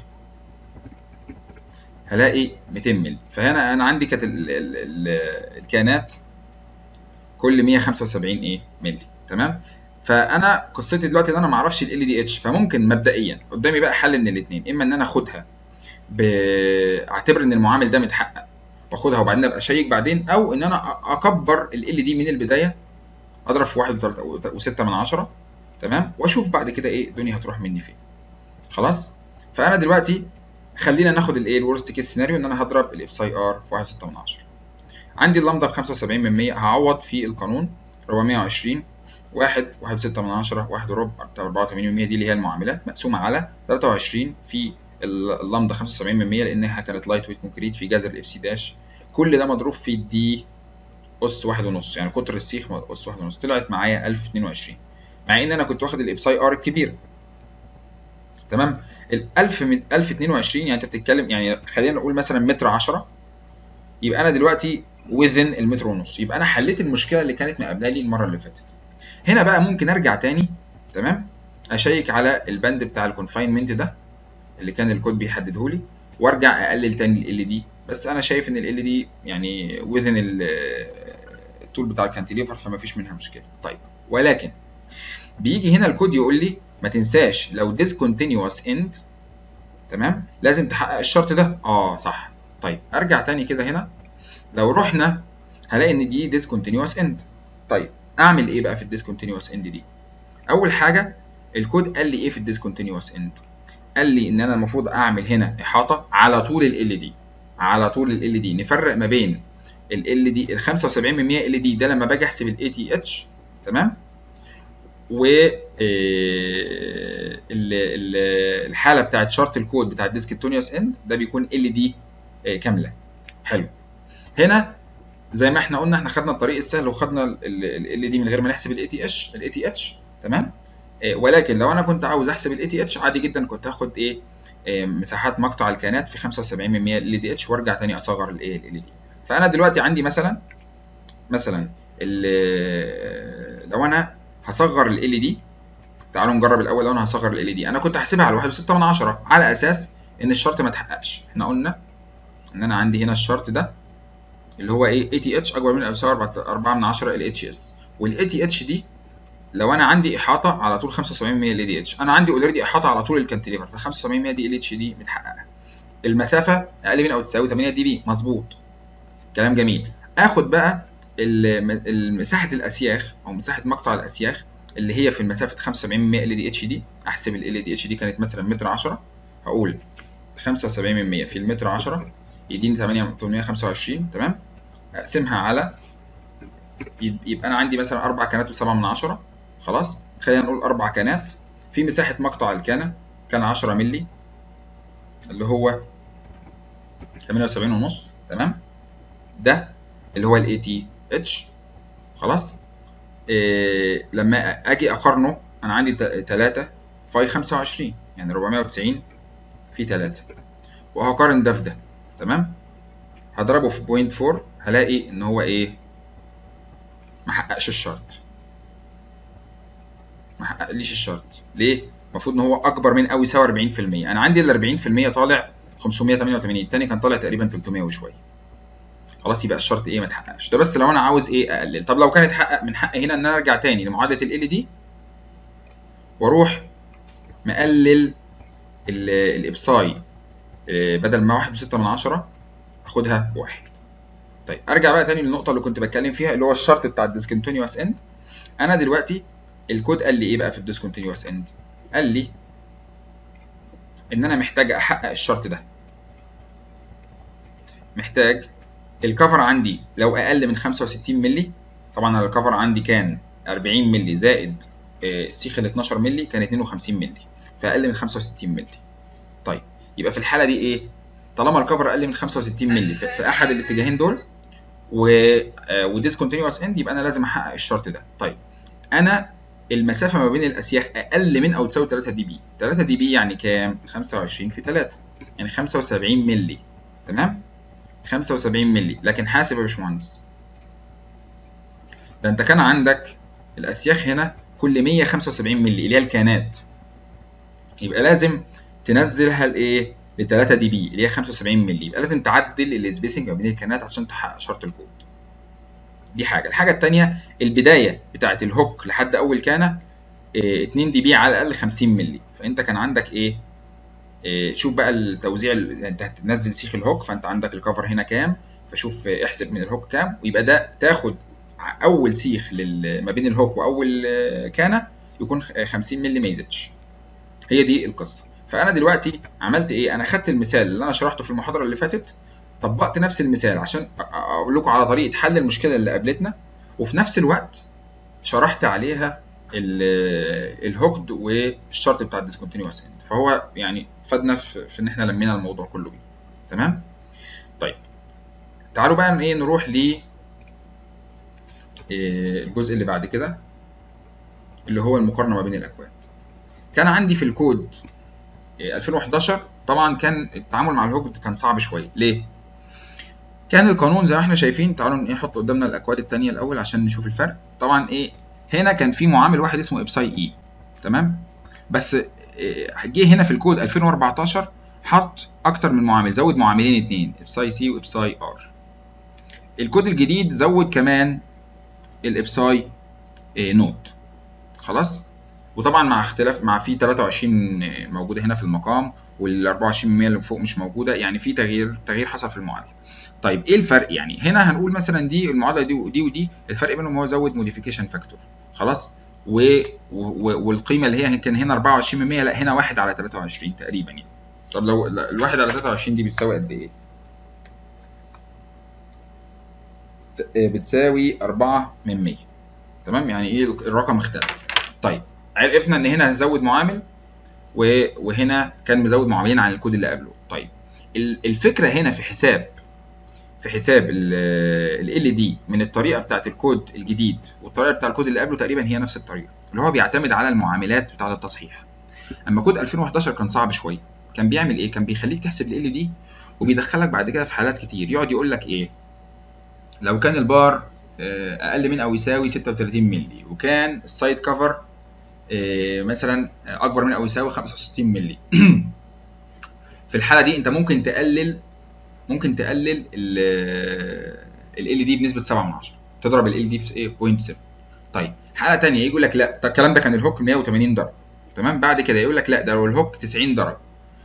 هلاقي 200 مللي فهنا انا عندي كانت الكانات كل 175 ايه مللي تمام فانا قصتي دلوقتي ان انا ما اعرفش ال دي اتش فممكن مبدئيا قدامي بقى حل من الاثنين اما ان انا اخدها اعتبر ان المعامل ده متحقق واخدها وبعدين ابقى اشيك بعدين او ان انا اكبر ال دي من البدايه اضرب في 1.6 من عشرة تمام واشوف بعد كده ايه الدنيا هتروح مني فين خلاص فانا دلوقتي خلينا ناخد الايه الورست كيس سيناريو ان انا هضرب الابساي ار في 1.6 من عشرة عندي اللامدا ب 75 من 100 هعوض في القانون 420 واحد واحد ستة من عشرة واحد وربع أربعة وتمانين من مية دي اللي هي المعاملات مقسومة على تلاتة وعشرين في اللامدا خمسة وسبعين من مية لأنها كانت لايت ويت كونكريت في جذر الاف سي داش كل ده مضروب في دي أس واحد ونص يعني قطر السيخ أس واحد ونص طلعت معايا ألف اتنين وعشرين مع إن أنا كنت واخد الإبساي آر الكبير تمام الألف من ألف اتنين وعشرين يعني أنت بتتكلم يعني خلينا نقول مثلا متر عشرة يبقى أنا دلوقتي وذن المتر ونص يبقى انا حليت المشكله اللي كانت مقابله لي المره اللي فاتت هنا بقى ممكن ارجع تاني تمام اشيك على البند بتاع الكونفاينمنت ده اللي كان الكود بيحدده لي وارجع اقلل تاني ال دي بس انا شايف ان ال دي يعني وذن التول بتاع الكانتيليفر فما فيش منها مشكله طيب ولكن بيجي هنا الكود يقول لي ما تنساش لو discontinuous end تمام لازم تحقق الشرط ده اه صح طيب ارجع تاني كده هنا لو رحنا هلاقي ان دي discontinuous end طيب اعمل ايه بقى في الديسكونتينوس اند دي اول حاجه الكود قال لي ايه في الديسكونتينوس اند قال لي ان انا المفروض اعمل هنا احاطه على طول ال دي على طول ال دي نفرق ما بين ال دي ال 75% ال دي ده لما باجي احسب الاي تي اتش تمام و الحاله بتاعت شرط الكود بتاع الديسكونتينوس اند ده بيكون ال دي كامله حلو هنا زي ما احنا قلنا احنا خدنا الطريق السهل وخدنا ال دي من غير ما نحسب الاي تي اتش الاي تي اتش تمام اه ولكن لو انا كنت عاوز احسب الاي تي اتش عادي جدا كنت هاخد ايه اه مساحات مقطع الكيانات في 75% ال دي اتش وارجع تاني اصغر الايه ال دي فانا دلوقتي عندي مثلا مثلا لو انا هصغر ال دي تعالوا نجرب الاول لو انا هصغر ال دي انا كنت هحسبها على 1.6 من عشرة على اساس ان الشرط ما اتحققش احنا قلنا ان انا عندي هنا الشرط ده اللي هو ايه اي تي اتش اكبر من او يساوي 4 من 10 ال اتش اس والاي تي اتش دي لو انا عندي احاطه على طول 75% ال دي اتش انا عندي اوريدي احاطه على طول الكانتليفر ف 75% دي ال اتش دي متحققه المسافه اقل من او تساوي 8 دي بي مظبوط كلام جميل اخد بقى مساحه الاسياخ او مساحه مقطع الاسياخ اللي هي في المسافه 75% ال دي اتش دي احسب ال دي اتش دي كانت مثلا متر 10 هقول 75% في المتر 10 يديني 825 تمام اقسمها على يبقى انا عندي مثلا اربع كانات وسبعة من عشرة خلاص خلينا نقول اربع كانات في مساحه مقطع الكانه كان 10 مللي اللي هو 78 ونص تمام ده اللي هو الاي تي اتش خلاص إيه لما اجي اقارنه انا عندي 3 فاي 25 يعني 490 في 3 وهقارن ده في ده تمام هضربه في بوينت 4 هلاقي ان هو ايه ما حققش الشرط ما حققليش الشرط ليه المفروض ان هو اكبر من او يساوي 40% انا عندي ال 40% طالع 588 الثاني كان طالع تقريبا 300 وشويه خلاص يبقى الشرط ايه ما اتحققش ده بس لو انا عاوز ايه اقلل طب لو كان اتحقق من حقي هنا ان انا ارجع تاني لمعادله ال دي واروح مقلل الابصاي بدل ما واحد وستة من عشرة اخدها واحد طيب ارجع بقى تاني للنقطه اللي كنت بتكلم فيها اللي هو الشرط بتاع الديسكونتينوس اند انا دلوقتي الكود قال لي ايه بقى في الديسكونتينوس اند قال لي ان انا محتاج احقق الشرط ده محتاج الكفر عندي لو اقل من 65 مللي طبعا انا الكفر عندي كان 40 مللي زائد السيخ ال 12 مللي كان 52 مللي فاقل من 65 مللي طيب يبقى في الحاله دي ايه طالما الكفر اقل من 65 مللي في احد الاتجاهين دول و وديسكونتينوس اند يبقى انا لازم احقق الشرط ده طيب انا المسافه ما بين الاسياخ اقل من او تساوي 3 دي بي 3 دي بي يعني كام 25 في 3 يعني 75 مللي تمام 75 مللي لكن حاسب يا باشمهندس ده انت كان عندك الاسياخ هنا كل 175 مللي اللي هي الكانات يبقى لازم تنزلها لايه ل 3 دي بي اللي هي 75 مللي يبقى لازم تعدل السبيسنج ما بين الكانات عشان تحقق شرط الكود دي حاجه الحاجه الثانيه البدايه بتاعه الهوك لحد اول كانه إيه 2 دي بي على الاقل 50 مللي فانت كان عندك ايه, إيه شوف بقى التوزيع انت هتنزل سيخ الهوك فانت عندك الكفر هنا كام فشوف احسب من الهوك كام ويبقى ده تاخد اول سيخ ما بين الهوك واول كانه يكون 50 مللي ما يزيدش هي دي القصه فانا دلوقتي عملت ايه انا خدت المثال اللي انا شرحته في المحاضره اللي فاتت طبقت نفس المثال عشان اقول لكم على طريقه حل المشكله اللي قابلتنا وفي نفس الوقت شرحت عليها الهوكد والشرط بتاع الديسكونتينوس اند فهو يعني فادنا في, في ان احنا لمينا الموضوع كله بيه تمام طيب تعالوا بقى ايه نروح ل الجزء اللي بعد كده اللي هو المقارنه ما بين الاكواد كان عندي في الكود 2011 طبعا كان التعامل مع الهوكد كان صعب شويه ليه كان القانون زي ما احنا شايفين تعالوا نحط قدامنا الاكواد الثانيه الاول عشان نشوف الفرق طبعا ايه هنا كان في معامل واحد اسمه ابساي اي تمام بس جه هنا في الكود 2014 حط اكتر من معامل زود معاملين اتنين ابساي سي وابساي ار الكود الجديد زود كمان الابساي نوت خلاص وطبعا مع اختلاف مع في 23 موجوده هنا في المقام وال 24 اللي فوق مش موجوده يعني في تغيير تغيير حصل في المعادله طيب ايه الفرق يعني هنا هنقول مثلا دي المعادله دي ودي ودي الفرق بينهم هو زود موديفيكيشن فاكتور خلاص و... و... والقيمه اللي هي كان هنا 24% لا هنا 1 على 23 تقريبا يعني طب لو الواحد على 23 دي بتساوي قد ايه؟ بتساوي 4 من 100 تمام يعني ايه الرقم اختلف طيب عرفنا ان هنا هزود معامل وهنا كان مزود معاملين عن الكود اللي قبله طيب الفكره هنا في حساب في حساب ال دي من الطريقه بتاعت الكود الجديد والطريقه بتاع الكود اللي قبله تقريبا هي نفس الطريقه اللي هو بيعتمد على المعاملات بتاعه التصحيح اما كود 2011 كان صعب شويه كان بيعمل ايه كان بيخليك تحسب ال دي وبيدخلك بعد كده في حالات كتير يقعد يقول لك ايه لو كان البار اقل من او يساوي 36 مللي وكان السايد كفر مثلا اكبر من او يساوي 65 مللي في الحاله دي انت ممكن تقلل ممكن تقلل ال دي بنسبه 7 من 10 تضرب ال دي في 0.7 طيب حاله ثانيه يقول لك لا الكلام ده كان الهوك 180 درجه تمام بعد كده يقول لك لا ده لو الهوك 90 درجه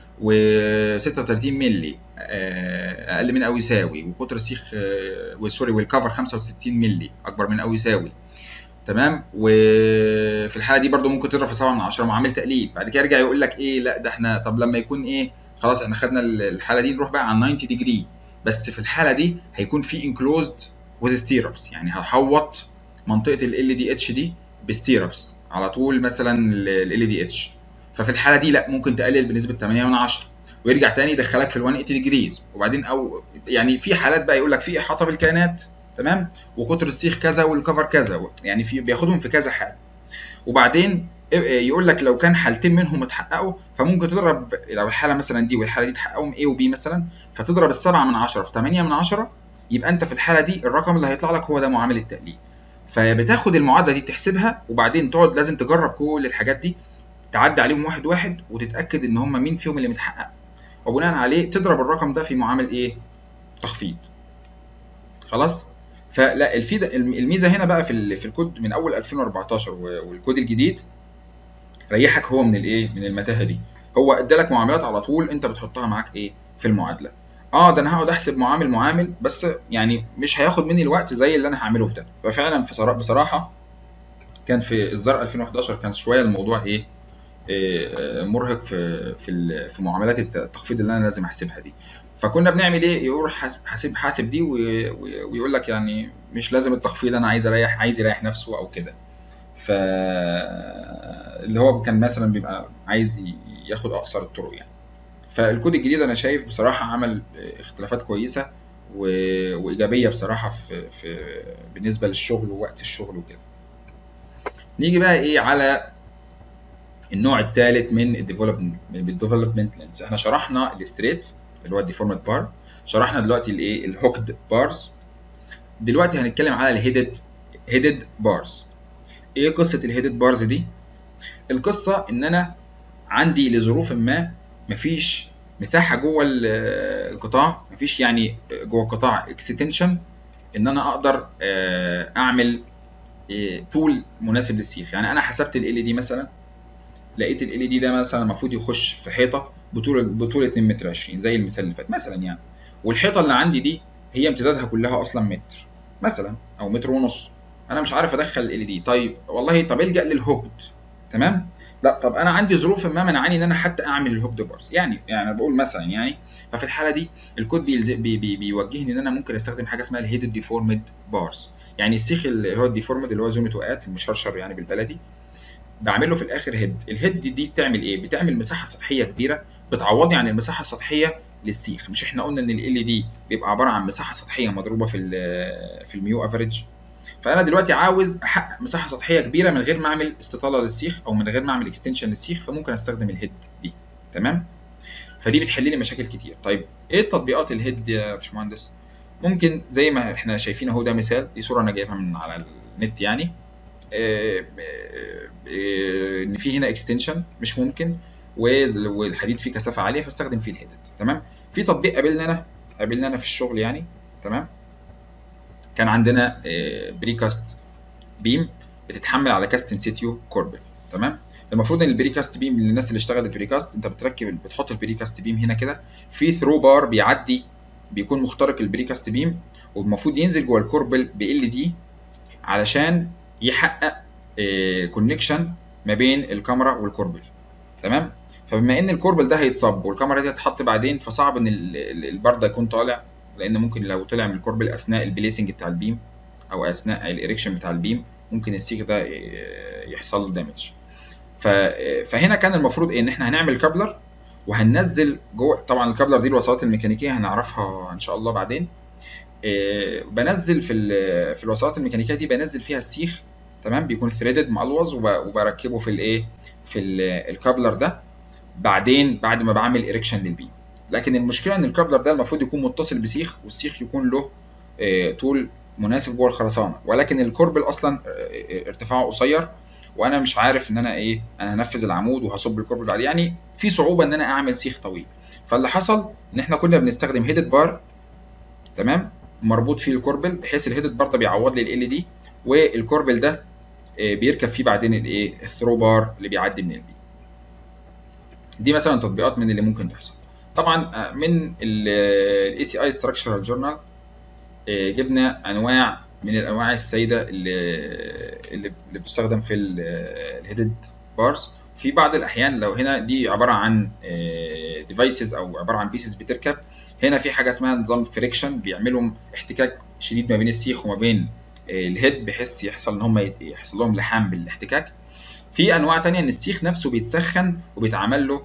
و36 مللي اقل من او يساوي وقطر السيخ سوري والكفر 65 مللي اكبر من او يساوي تمام وفي الحاله دي برده ممكن تضرب في 7 من 10 معامل تقليل بعد كده يرجع يقول لك ايه لا ده احنا طب لما يكون ايه خلاص احنا خدنا الحاله دي نروح بقى على 90 ديجري بس في الحاله دي هيكون في انكلوزد وذ ستيربس يعني هحوط منطقه ال دي اتش دي بستيربس على طول مثلا ال دي اتش ففي الحاله دي لا ممكن تقلل بنسبه 8 من 10 ويرجع تاني يدخلك في ال 180 ديجريز وبعدين او يعني في حالات بقى يقول لك في احاطه بالكائنات تمام وقطر السيخ كذا والكفر كذا يعني في بياخدهم في كذا حاله وبعدين يقول لك لو كان حالتين منهم اتحققوا فممكن تضرب لو الحاله مثلا دي والحاله دي اتحققوا A وB مثلا فتضرب السبعة من 10 في 8 من 10 يبقى انت في الحاله دي الرقم اللي هيطلع لك هو ده معامل التقليل فبتاخد المعادله دي تحسبها وبعدين تقعد لازم تجرب كل الحاجات دي تعدي عليهم واحد واحد وتتاكد ان هم مين فيهم اللي متحقق وبناء عليه تضرب الرقم ده في معامل ايه تخفيض خلاص فلا الفيدة الميزه هنا بقى في في الكود من اول 2014 والكود الجديد ريحك هو من الايه من المتاهه دي هو ادالك معاملات على طول انت بتحطها معاك ايه في المعادله اه ده انا هقعد احسب معامل معامل بس يعني مش هياخد مني الوقت زي اللي انا هعمله في ده ففعلا في صراحة بصراحه كان في اصدار 2011 كان شويه الموضوع ايه, إيه مرهق في في في معاملات التخفيض اللي انا لازم احسبها دي فكنا بنعمل ايه يروح حاسب حاسب, حاسب دي ويقول لك يعني مش لازم التخفيض انا عايز اريح عايز يريح نفسه او كده ف اللي هو كان مثلا بيبقى عايز ياخد اقصر الطرق يعني فالكود الجديد انا شايف بصراحه عمل اختلافات كويسه و... وايجابيه بصراحه في... في بالنسبه للشغل ووقت الشغل وكده نيجي بقى ايه على النوع الثالث من الديفلوبمنت من الديفلوبمنت لينز احنا شرحنا الستريت اللي هو الديفورمد بار شرحنا دلوقتي الايه الهوكد بارز دلوقتي هنتكلم على الهيدد هيدد بارز ايه قصه الهيدد بارز دي القصه ان انا عندي لظروف ما مفيش مساحه جوه القطاع مفيش يعني جوه القطاع اكستنشن ان انا اقدر اعمل طول مناسب للسيخ يعني انا حسبت ال دي مثلا لقيت ال دي ده مثلا المفروض يخش في حيطه بطول بطول 2 متر 20 زي المثال اللي فات مثلا يعني والحيطه اللي عندي دي هي امتدادها كلها اصلا متر مثلا او متر ونص انا مش عارف ادخل ال دي طيب والله طب الجا للهوكد تمام لا طب انا عندي ظروف ما منعاني ان انا حتى اعمل الهوكد بارز يعني يعني بقول مثلا يعني ففي الحاله دي الكود بي بي بي بيوجهني ان انا ممكن استخدم حاجه اسمها الهيدد ديفورمد بارز يعني السيخ اللي هو الديفورمد اللي هو زون وقات المشرشر يعني بالبلدي بعمل له في الاخر هيد الهيد دي بتعمل ايه بتعمل مساحه سطحيه كبيره بتعوضني عن المساحه السطحيه للسيخ مش احنا قلنا ان ال دي بيبقى عباره عن مساحه سطحيه مضروبه في في الميو افريج فانا دلوقتي عاوز احقق مساحه سطحيه كبيره من غير ما اعمل استطاله للسيخ او من غير ما اعمل اكستنشن للسيخ فممكن استخدم الهيد دي تمام فدي بتحل لي مشاكل كتير طيب ايه تطبيقات الهيد يا باشمهندس ممكن زي ما احنا شايفين اهو ده مثال دي صوره انا جايبها من على النت يعني آه، آه، آه، ان في هنا اكستنشن مش ممكن وال- والحديد فيه كثافه عاليه فاستخدم فيه الهيدد تمام في تطبيق قابلنا انا قابلنا انا في الشغل يعني تمام كان عندنا بريكاست بيم بتتحمل على كاست انسيتيو كوربل تمام المفروض ان البريكاست بيم للناس اللي اشتغلت بريكاست انت بتركب بتحط البريكاست بيم هنا كده في ثرو بار بيعدي بيكون مخترق البريكاست بيم والمفروض ينزل جوه الكوربل ب ال دي علشان يحقق كونكشن ما بين الكاميرا والكوربل تمام فبما ان الكوربل ده هيتصب والكاميرا دي هتتحط بعدين فصعب ان ال- ال- البار ده يكون طالع لان ممكن لو طلع من الكوربل اثناء البليسنج بتاع البيم او اثناء الاريكشن بتاع البيم ممكن السيخ ده ي- يحصل له دامج ف... فهنا كان المفروض ايه ان احنا هنعمل كابلر وهننزل جوه طبعا الكابلر دي الوصلات الميكانيكيه هنعرفها ان شاء الله بعدين إيه، بنزل في ال- في الوصلات الميكانيكيه دي بنزل فيها السيخ تمام بيكون ثريدد مقلوظ وب- وبركبه في الايه في ال- الكابلر ده بعدين بعد ما بعمل اريكشن للبيم لكن المشكله ان الكابلر ده المفروض يكون متصل بسيخ والسيخ يكون له آه، طول مناسب جوه الخرسانه ولكن الكوربل اصلا آه، ارتفاعه قصير وانا مش عارف ان انا ايه انا هنفذ العمود وهصب الكوربل بعد يعني في صعوبه ان انا اعمل سيخ طويل فاللي حصل ان احنا كنا بنستخدم هيدد بار تمام مربوط فيه الكوربل بحيث الهيدد بار ده بيعوض لي ال دي والكوربل ده آه، بيركب فيه بعدين الايه الثرو بار اللي بيعدي من البي دي مثلا تطبيقات من اللي ممكن تحصل طبعا آه، من الاي سي اي ستراكشرال جورنال جبنا انواع من الانواع السائده اللي اللي اللي بتستخدم في الهيدد بارز في بعض الاحيان لو هنا دي عباره عن ديفايسز او عباره عن بيسز بتركب هنا في حاجه اسمها نظام فريكشن بيعملوا احتكاك شديد ما بين السيخ وما بين آه، الهيد بحيث يحصل ان هم يت- يحصل لهم لحام بالاحتكاك في انواع تانية ان السيخ نفسه بيتسخن وبيتعمل له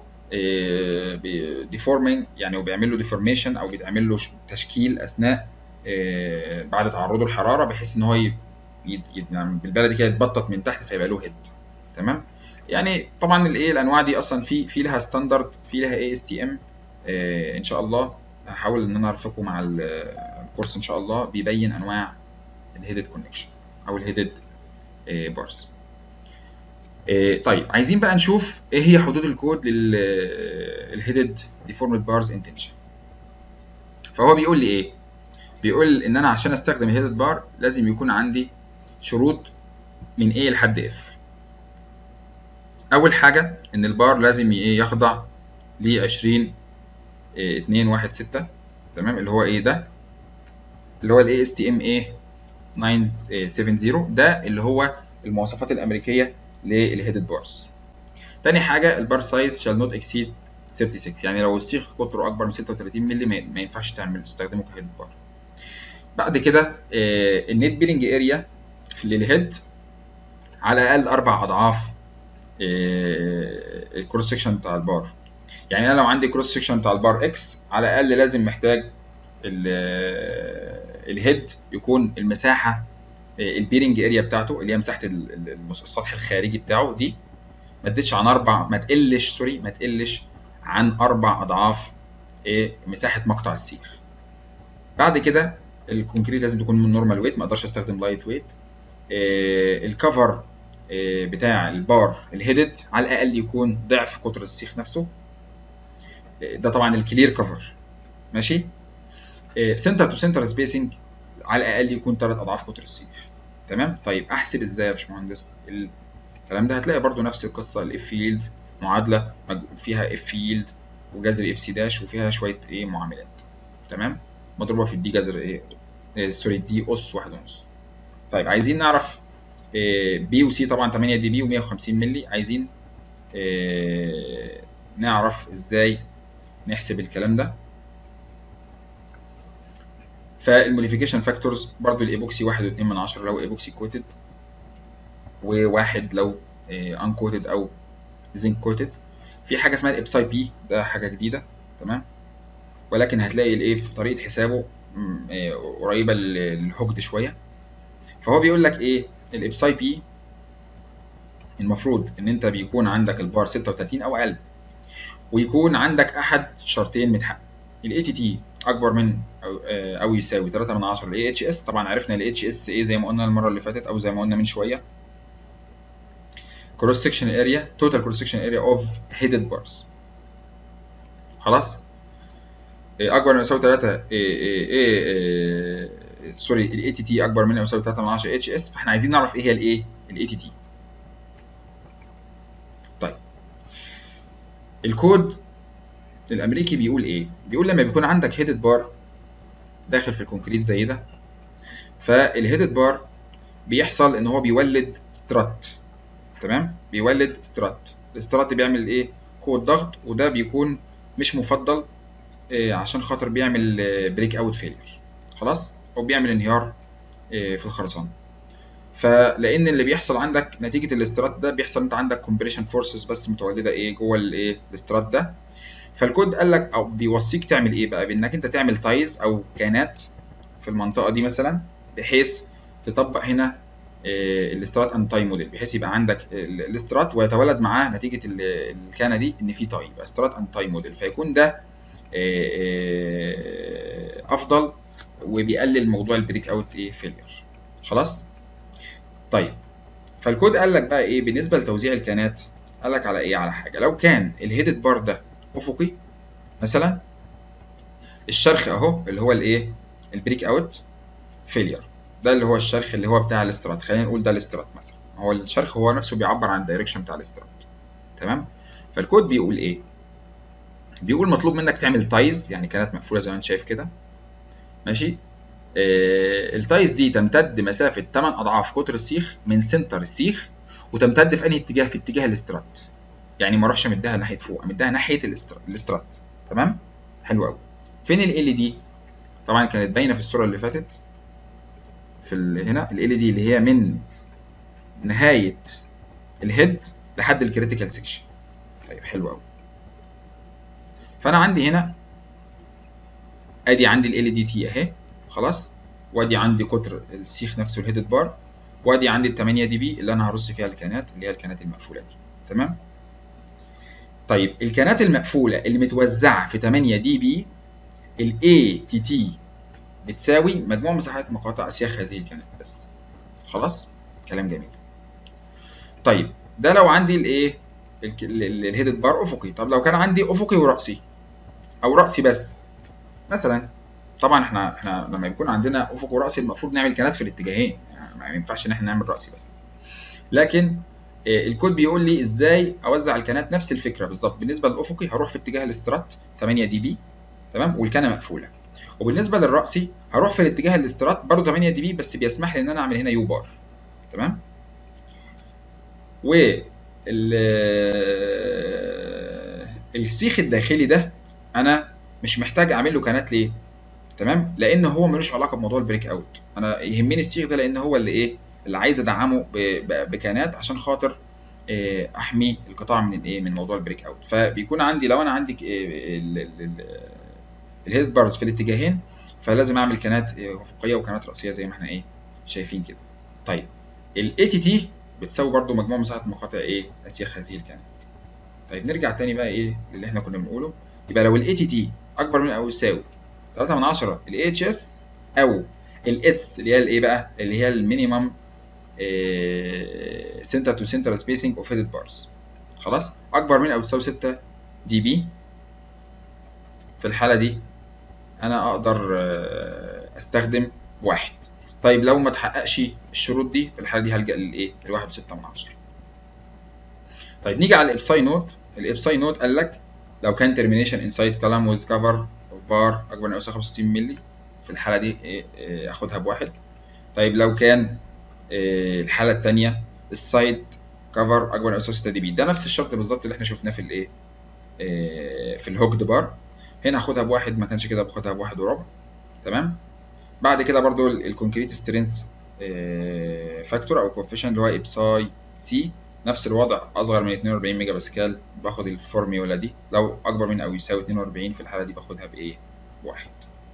ديفورمينج يعني وبيعمل له ديفورميشن او بيتعمل له ش- تشكيل اثناء آه، بعد تعرضه للحراره بحيث ان هو ي- ي- ي- يعني بالبلدي كده يتبطط من تحت فيبقى له هيد تمام يعني طبعا الايه الانواع دي اصلا في في لها ستاندرد في لها اي اس تي ام ان شاء الله هحاول ان انا ارفقه مع ال- الكورس ان شاء الله بيبين انواع الهيدد كونكشن او الهيدد بارز طيب عايزين بقى نشوف ايه هي حدود الكود للهيدد ديفورمد بارز انتنشن فهو بيقول لي ايه بيقول ان انا عشان استخدم الهيدد بار لازم يكون عندي شروط من A لحد F اول حاجه ان البار لازم ي- ايه يخضع ل 20 إيه، 2 1 6 تمام اللي هو ايه ده اللي هو الاي اس تي ام ايه 970 ده اللي هو المواصفات الامريكيه للهيدد بارز تاني حاجه البار سايز شال نوت اكسيد 36 يعني لو السيخ قطره اكبر من 36 مللي ما ما ينفعش تعمل تستخدمه كهيد بار بعد كده آه، النت بيرنج اريا للهيد على الاقل اربع اضعاف آه، الكروس سكشن بتاع البار يعني انا لو عندي كروس سكشن بتاع البار اكس على الاقل لازم محتاج ال- آه، الهيد يكون المساحه آه، البيرنج اريا بتاعته اللي هي مساحه ال- ال- المس- السطح الخارجي بتاعه دي ما تزيدش عن اربع ما تقلش سوري ما تقلش عن اربع اضعاف ايه مساحه مقطع السيخ بعد كده الكونكريت لازم تكون من نورمال ويت ما اقدرش استخدم لايت ويت الكفر آه، بتاع البار الهيدد على الاقل يكون ضعف قطر السيخ نفسه آه، ده طبعا الكلير كفر ماشي سنتر تو سنتر سبيسنج على الاقل يكون ثلاث اضعاف قطر السيخ تمام طيب احسب ازاي يا باشمهندس الكلام ده هتلاقي برضو نفس القصه الاف يلد معادله مج- فيها اف يلد وجذر اف سي داش وفيها شويه ايه معاملات تمام مضروبه في الدي جذر ايه آه، سوري دي اس واحد ونص طيب عايزين نعرف بي وسي طبعا 8 دي بي و150 مللي عايزين آه، نعرف ازاي نحسب الكلام ده فالموديفيكيشن فاكتورز برضو الايبوكسي واحد واتنين من عشرة لو ايبوكسي كوتد وواحد لو ان كوتد او زنك كوتد في حاجه اسمها الابساي بي ده حاجه جديده تمام ولكن هتلاقي الايه في طريقه حسابه م، آه، قريبه لل- للهوجد شويه فهو بيقول لك ايه الابساي بي المفروض ان انت بيكون عندك البار 36 او اقل ويكون عندك احد شرطين متحقق الاي تي تي اكبر من او آه، او يساوي 3 من 10 الاي اتش اس طبعا عرفنا الاي اتش اس ايه زي ما قلنا المره اللي فاتت او زي ما قلنا من شويه cross section area total cross section area of headed bars خلاص إيه اكبر من او يساوي 3 ايه سوري الاي تي تي اكبر من او يساوي 3 من 10 اتش اس فاحنا عايزين نعرف ايه هي الايه الاي تي تي طيب الكود الامريكي بيقول ايه بيقول لما بيكون عندك هيدد بار داخل في الكونكريت زي ده فالهيدد بار بيحصل ان هو بيولد سترات تمام بيولد سترات السترات بيعمل ايه قوه ضغط وده بيكون مش مفضل إيه عشان خاطر بيعمل بريك اوت فيلير خلاص او بيعمل انهيار إيه في الخرسانه فلان اللي بيحصل عندك نتيجه الاسترات ده بيحصل انت عندك كومبريشن فورسز بس متولده ايه جوه الايه الاسترات ده فالكود قال لك او بيوصيك تعمل ايه بقى بانك انت تعمل تايز او كانات في المنطقه دي مثلا بحيث تطبق هنا الاسترات اند تاي موديل بحيث يبقى عندك الاسترات ويتولد معاه نتيجه الكانه دي ان في تاي يبقى استرات اند تاي موديل فيكون ده افضل وبيقلل موضوع البريك اوت ايه فيلير خلاص طيب فالكود قال لك بقى ايه بالنسبه لتوزيع الكانات قال لك على ايه على حاجه لو كان الهيدد بار ده افقي مثلا الشرخ اهو اللي هو الايه البريك اوت فيلير ده اللي هو الشرخ اللي هو بتاع الاسترات خلينا نقول ده الاسترات مثلا هو الشرخ هو نفسه بيعبر عن الدايركشن بتاع الاسترات تمام فالكود بيقول ايه بيقول مطلوب منك تعمل تايز يعني كانت مقفوله زي ما انت شايف كده ماشي آه التايز دي تمتد مسافه 8 اضعاف قطر السيخ من سنتر السيخ وتمتد في انهي اتجاه في اتجاه الاسترات يعني ما اروحش امدها ناحيه فوق امدها ناحيه الاسترات تمام حلو قوي فين ال دي طبعا كانت باينه في الصوره اللي فاتت في هنا ال دي اللي هي من نهايه الهيد لحد الكريتيكال سيكشن طيب حلو قوي فانا عندي هنا ادي عندي ال دي تي اهي خلاص وادي عندي قطر السيخ نفسه الهيدد بار وادي عندي ال 8 دي بي اللي انا هرص فيها الكانات اللي هي الكانات المقفوله دي تمام طيب الكانات المقفوله اللي متوزعه في 8 دي بي الاي تي تي بتساوي مجموع مساحات مقاطع اسياخ هذه الكانات بس خلاص كلام جميل طيب ده لو عندي الايه الهيدد بار افقي طب لو كان عندي افقي وراسي او راسي بس مثلا طبعا احنا احنا لما يكون عندنا افق وراسي المفروض نعمل كانات في الاتجاهين يعني ما ينفعش ان احنا نعمل راسي بس لكن الكود بيقول لي ازاي اوزع الكانات نفس الفكره بالظبط بالنسبه للافقي هروح في اتجاه الاسترات 8 دي بي تمام والكانه مقفوله وبالنسبه للراسي هروح في الاتجاه الاسترات برضه 8 دي بي بس بيسمح لي ان انا اعمل هنا يو بار تمام و السيخ الداخلي ده انا مش محتاج اعمل له كانات ليه تمام لان هو ملوش علاقه بموضوع البريك اوت انا يهمني السيخ ده لان هو اللي ايه اللي عايز ادعمه بكانات عشان خاطر احمي القطاع من الايه من موضوع البريك اوت فبيكون عندي لو انا عندي الهيد بارز في الاتجاهين فلازم اعمل كانات افقيه وكانات راسيه زي ما احنا ايه شايفين كده طيب الاي تي تي بتساوي برضو مجموع مساحه مقاطع ايه اسياخ هذه الكانات طيب نرجع تاني بقى ايه اللي احنا كنا بنقوله يبقى لو الاي تي تي اكبر من او يساوي 3 من 10 الاي اتش اس او الاس اللي هي الايه بقى اللي هي المينيمم سنتر تو سنتر سبيسنج اوف هيدد بارز خلاص اكبر من او تساوي 6 دي بي في الحاله دي انا اقدر استخدم واحد طيب لو ما تحققش الشروط دي في الحاله دي هلجا للايه لواحد وستة من عشرة طيب نيجي على الابساي نوت الابساي نوت قال لك لو كان termination inside column with cover of bar اكبر من او 65 مللي في الحاله دي إيه اخدها بواحد طيب لو كان إيه الحاله الثانيه السايد كفر اكبر من او 6 دي بي ده نفس الشرط بالظبط اللي احنا شفناه في الايه إيه في الهوكد بار هنا اخدها بواحد ما كانش كده باخدها بواحد وربع تمام بعد كده برضو الكونكريت سترينث فاكتور او كوفيشن اللي هو ابساي سي نفس الوضع اصغر من 42 ميجا باسكال باخد الفورميولا دي لو اكبر من او يساوي 42 في الحاله دي باخدها بايه بواحد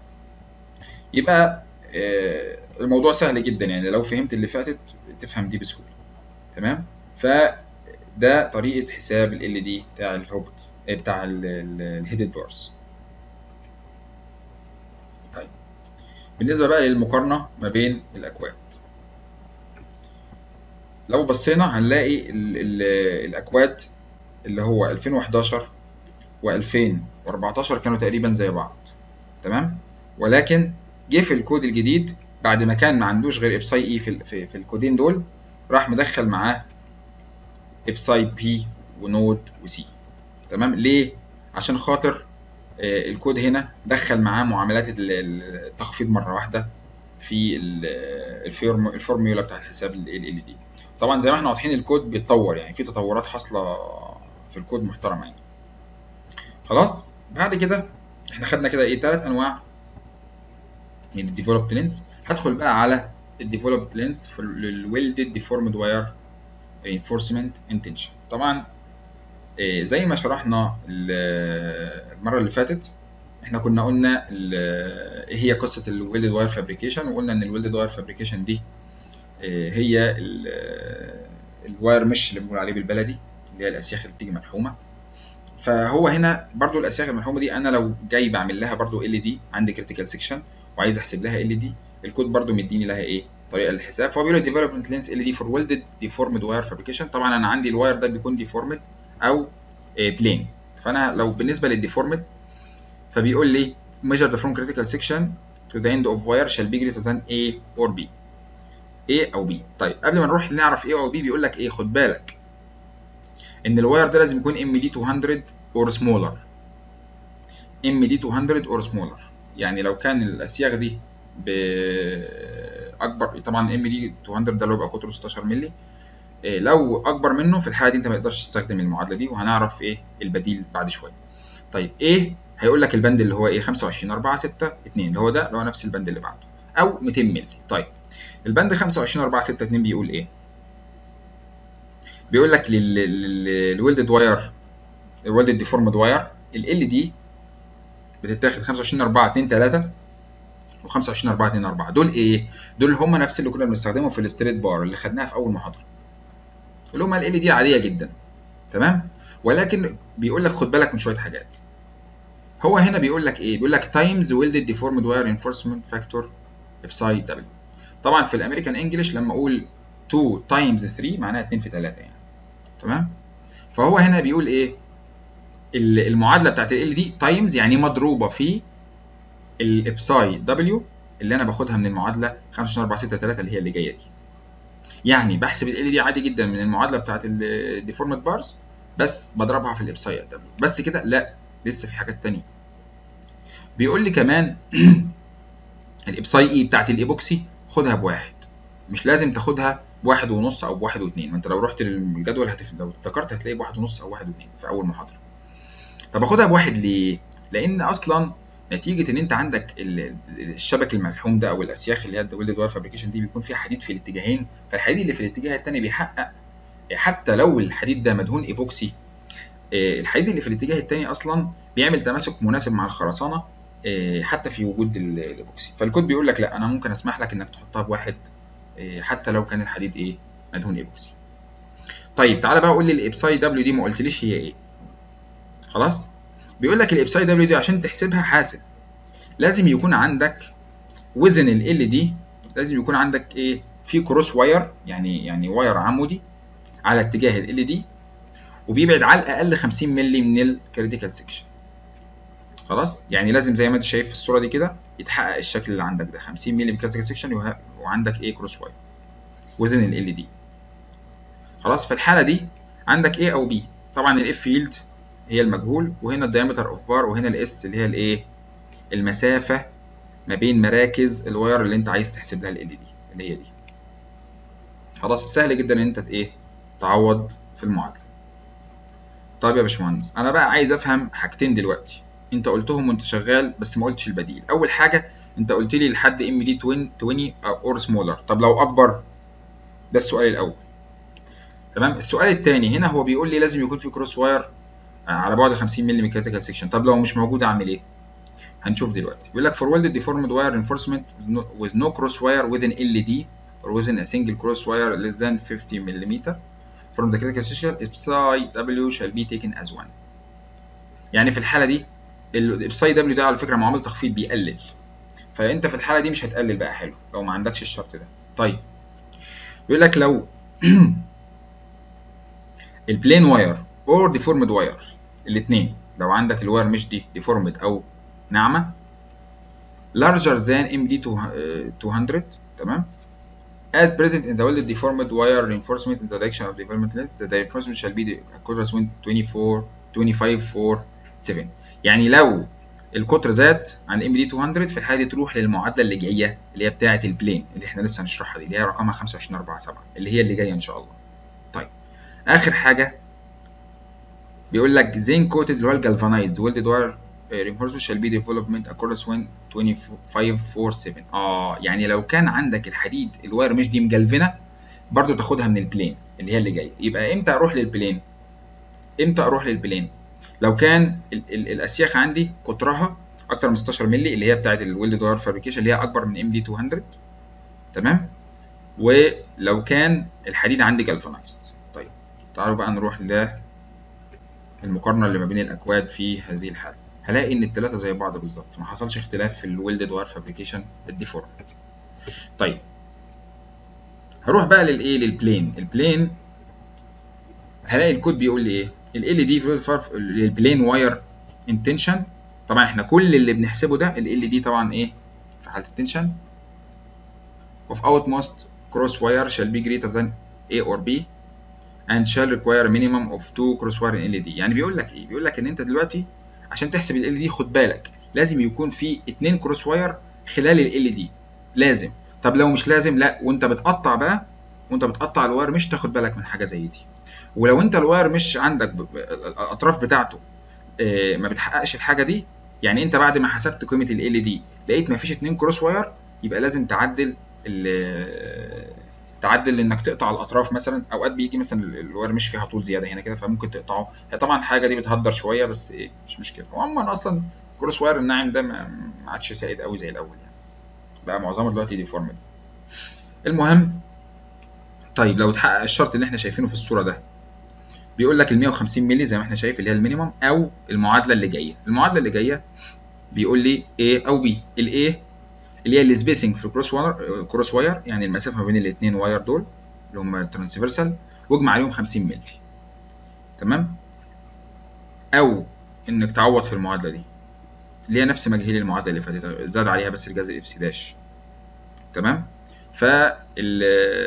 يبقى الموضوع سهل جدا يعني لو فهمت اللي فاتت تفهم دي بسهوله تمام فده طريقه حساب ال دي بتاع الهوبت بتاع الهيدد بارز بالنسبه بقى للمقارنه ما بين الاكواد لو بصينا هنلاقي ال ال الاكواد اللي هو 2011 و2014 كانوا تقريبا زي بعض تمام ولكن جه في الكود الجديد بعد ما كان ما عندوش غير ابساي اي في, في, في الكودين دول راح مدخل معاه ابساي بي ونود وسي تمام ليه عشان خاطر آه الكود هنا دخل معاه معاملات التخفيض مره واحده في الفورم الفورميولا بتاعت حساب ال ال دي طبعا زي ما احنا واضحين الكود بيتطور يعني في تطورات حاصله في الكود محترمه يعني خلاص بعد كده احنا خدنا كده ايه ثلاث انواع من الديفلوبد لينز هدخل بقى على الديفلوبد لينز في الويلدد ديفورمد واير رينفورسمنت انتنشن طبعا إيه زي ما شرحنا المره اللي فاتت احنا كنا قلنا ايه هي قصه الويلدد واير فابريكيشن وقلنا ان الويلدد واير فابريكيشن دي إيه هي الواير مش اللي بنقول عليه بالبلدي اللي هي الاسياخ اللي بتيجي ملحومه فهو هنا برضو الاسياخ الملحومه دي انا لو جاي بعمل لها برضو ال دي عندي كريتيكال سيكشن وعايز احسب لها ال دي الكود برضو مديني لها ايه طريقه للحساب فهو بيقول ديفلوبمنت لينس ال دي فور ويلدد ديفورمد واير فابريكيشن طبعا انا عندي الواير ده بيكون ديفورمد او بلين فانا لو بالنسبه للديفورمد فبيقول لي measure the from critical section to the end of wire shall be greater than A or B A او B طيب قبل ما نروح نعرف A او B بيقول لك ايه خد بالك ان الواير ده لازم يكون MD 200 or smaller MD 200 or smaller يعني لو كان الاسياغ دي باكبر طبعا MD 200 ده اللي هو بيبقى قطره 16 مللي إيه لو اكبر منه في الحاله دي انت ما تقدرش تستخدم المعادله دي وهنعرف ايه البديل بعد شويه طيب ايه هيقول لك البند اللي هو ايه 25 4 6 2 اللي هو ده اللي هو نفس البند اللي بعده او 200 مللي طيب البند 25 4 6 2 بيقول ايه بيقول لك للويلدد واير الويلدد ديفورمد واير ال دي بتتاخد 25 4 2 3 و25 4 2 4 دول ايه دول هم نفس اللي كنا بنستخدمهم في الستريت بار اللي خدناها في اول محاضره اللي هم ال دي عاديه جدا تمام ولكن بيقول لك خد بالك من شويه حاجات هو هنا بيقول لك ايه بيقول لك تايمز ويلدد ديفورمد واير انفورسمنت فاكتور ابساي دبليو طبعا في الامريكان انجلش لما اقول 2 تايمز 3 معناها 2 في 3 يعني تمام فهو هنا بيقول ايه المعادله بتاعت ال دي تايمز يعني مضروبه في الابساي دبليو اللي انا باخدها من المعادله 25 4 6 3 اللي هي اللي جايه دي يعني بحسب ال دي عادي جدا من المعادله بتاعت الديفورمد بارز بس بضربها في الابساي دبليو بس كده لا لسه في حاجات تانية بيقول لي كمان الابساي اي بتاعت الايبوكسي خدها بواحد مش لازم تاخدها بواحد ونص او بواحد واثنين ما انت لو رحت للجدول هتف... لو افتكرت هتلاقي بواحد ونص او واحد واثنين في اول محاضره طب اخدها بواحد ليه لان اصلا نتيجه ان انت عندك الشبك الملحوم ده او الاسياخ اللي هي الويلدد واير فابريكيشن دي بيكون فيها حديد في الاتجاهين فالحديد اللي في الاتجاه الثاني بيحقق حتى لو الحديد ده مدهون ايبوكسي الحديد اللي في الاتجاه الثاني اصلا بيعمل تماسك مناسب مع الخرسانه حتى في وجود الايبوكسي فالكود بيقول لك لا انا ممكن اسمح لك انك تحطها بواحد حتى لو كان الحديد ايه مدهون ايبوكسي طيب تعالى بقى قول لي الابساي دبليو دي ما قلتليش هي ايه خلاص بيقول لك الابساي دبليو دي عشان تحسبها حاسب لازم يكون عندك وزن ال دي لازم يكون عندك ايه في كروس واير يعني يعني واير عمودي على اتجاه ال دي وبيبعد على الاقل 50 مللي من الكريتيكال سيكشن خلاص يعني لازم زي ما انت شايف في الصوره دي كده يتحقق الشكل اللي عندك ده 50 مللي من الكريتيكال سيكشن وعندك ايه كروس واير وزن ال دي خلاص في الحاله دي عندك A او B طبعا الاف فيلد هي المجهول وهنا الدايمتر اوف بار وهنا الاس اللي هي الايه المسافه ما بين مراكز الواير اللي انت عايز تحسب لها ال دي اللي هي دي خلاص سهل جدا ان انت ايه تعوض في المعادله طيب يا باشمهندس انا بقى عايز افهم حاجتين دلوقتي انت قلتهم وانت شغال بس ما قلتش البديل اول حاجه انت قلت لي لحد ام دي 20 اور سمولر طب لو اكبر ده السؤال الاول تمام السؤال الثاني هنا هو بيقول لي لازم يكون في كروس واير على بعد 50 مللي من كريتيكال سيكشن طب لو مش موجود اعمل ايه هنشوف دلوقتي بيقول لك for welded deformed wire reinforcement with no cross wire within LED or within a single cross wire less than 50 mm from the critical section psi W shall be taken as one يعني في الحالة دي البساي دبليو ده على فكرة معامل تخفيض بيقلل فانت في الحاله دي مش هتقلل بقى حلو لو ما عندكش الشرط ده طيب بيقول لك لو البلين واير اور ديفورمد واير الاثنين لو عندك الواير مش دي ديفورمد او ناعمه larger than MD 200 تمام as present in the welded deformed wire reinforcement in the direction of deformity length the reinforcement shall be accordance with 24 25 4 7 يعني لو القطر زاد عن ام دي 200 في الحاله دي تروح للمعادله اللي جايه اللي هي بتاعه البلين اللي احنا لسه هنشرحها دي اللي هي رقمها 2547 اللي هي اللي جايه ان شاء الله طيب اخر حاجه بيقول لك زين كوتد اللي هو الجالفانايزد ويلدد واير reinforcement shall be development accordance when 2547 اه يعني لو كان عندك الحديد الواير مش دي مجلفنه برضو تاخدها من البلين اللي هي اللي جايه يبقى امتى اروح للبلين امتى اروح للبلين لو كان ال ال الاسياخ عندي قطرها اكتر من 16 مللي اللي هي بتاعه الويلد واير فابريكيشن اللي هي اكبر من ام دي 200 تمام ولو كان الحديد عندي جالفانايزد طيب تعالوا بقى نروح للمقارنه اللي ما بين الاكواد في هذه الحاله هلاقي ان الثلاثه زي بعض بالظبط ما حصلش اختلاف في الويلدد واير فابريكيشن الديفورم طيب هروح بقى للايه للبلين البلين هلاقي الكود بيقول لي ايه ال دي للبلين واير انتنشن طبعا احنا كل اللي بنحسبه ده ال دي طبعا ايه في حاله التنشن of outmost cross wire shall be greater than A or B and shall require minimum of two cross wire in LED يعني بيقول لك ايه بيقول لك ان انت دلوقتي عشان تحسب ال دي خد بالك لازم يكون في اتنين كروس واير خلال ال دي لازم طب لو مش لازم لا وانت بتقطع بقى وانت بتقطع الواير مش تاخد بالك من حاجه زي دي ولو انت الواير مش عندك الاطراف بتاعته اه ما بتحققش الحاجه دي يعني انت بعد ما حسبت قيمه ال دي لقيت ما فيش اتنين كروس واير يبقى لازم تعدل تعدل انك تقطع الاطراف مثلا اوقات بيجي مثلا الواير مش فيها طول زياده هنا كده فممكن تقطعه هي طبعا الحاجه دي بتهدر شويه بس ايه مش مشكله وعموما اصلا كروس واير الناعم ده ما عادش سائد قوي زي الاول يعني بقى معظمه دلوقتي ديفورمد المهم طيب لو اتحقق الشرط اللي احنا شايفينه في الصوره ده بيقول لك ال 150 مللي زي ما احنا شايف اللي هي المينيمم او المعادله اللي جايه المعادله اللي جايه بيقول لي A او B ال A اللي هي السبيسنج في الكروس واير كروس واير يعني المسافه ما بين الاثنين واير دول اللي هم الترانسفيرسال واجمع عليهم 50 مللي تمام او انك تعوض في المعادله دي اللي هي نفس مجهول المعادله اللي فاتت زاد عليها بس الجذر اف سي داش تمام فال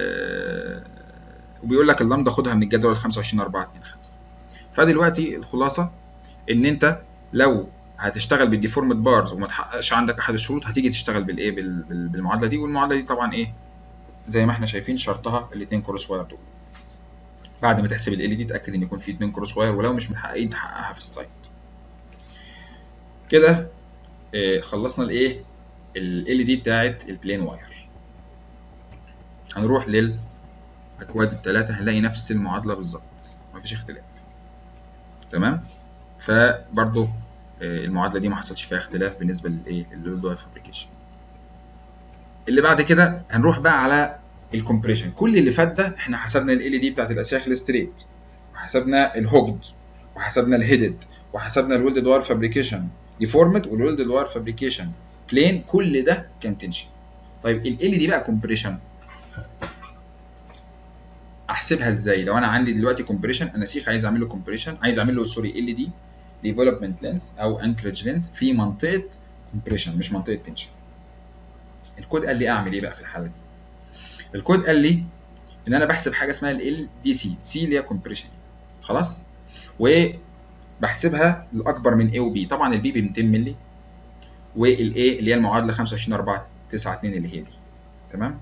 وبيقول لك اللامدا خدها من الجدول 25 4 2 5 فدلوقتي الخلاصه ان انت لو هتشتغل بالديفورمد بارز وما تحققش عندك احد الشروط هتيجي تشتغل بالايه بالمعادله دي والمعادله دي طبعا ايه زي ما احنا شايفين شرطها الاثنين كروس واير دول بعد ما تحسب ال دي تاكد ان يكون في اثنين كروس واير ولو مش محققين تحققها في السايت كده إيه خلصنا الايه ال دي بتاعت البلين واير هنروح للاكواد الثلاثه هنلاقي نفس المعادله بالظبط مفيش اختلاف تمام فبرضه المعادله دي ما حصلش فيها اختلاف بالنسبه للايه للواير فابريكيشن اللي بعد كده هنروح بقى على الكومبريشن كل اللي فات ده احنا حسبنا ال دي بتاعت الاسياخ الستريت وحسبنا الهوجد وحسبنا الهيدد وحسبنا الولد واير فابريكيشن ديفورمد والولد واير فابريكيشن بلين كل ده كان تنشن طيب ال دي بقى كومبريشن احسبها ازاي لو انا عندي دلوقتي كومبريشن انا سيخ عايز اعمل له كومبريشن عايز اعمل له سوري ال دي ديفلوبمنت لينس او انكرج لينس في منطقه كومبريشن مش منطقه تنشن الكود قال لي اعمل ايه بقى في الحاله دي الكود قال لي ان انا بحسب حاجه اسمها ال دي سي سي اللي هي كومبريشن خلاص وبحسبها الاكبر من A و B طبعا البي ب 200 مللي والاي اللي هي المعادله 25 4 9 2 اللي هي دي تمام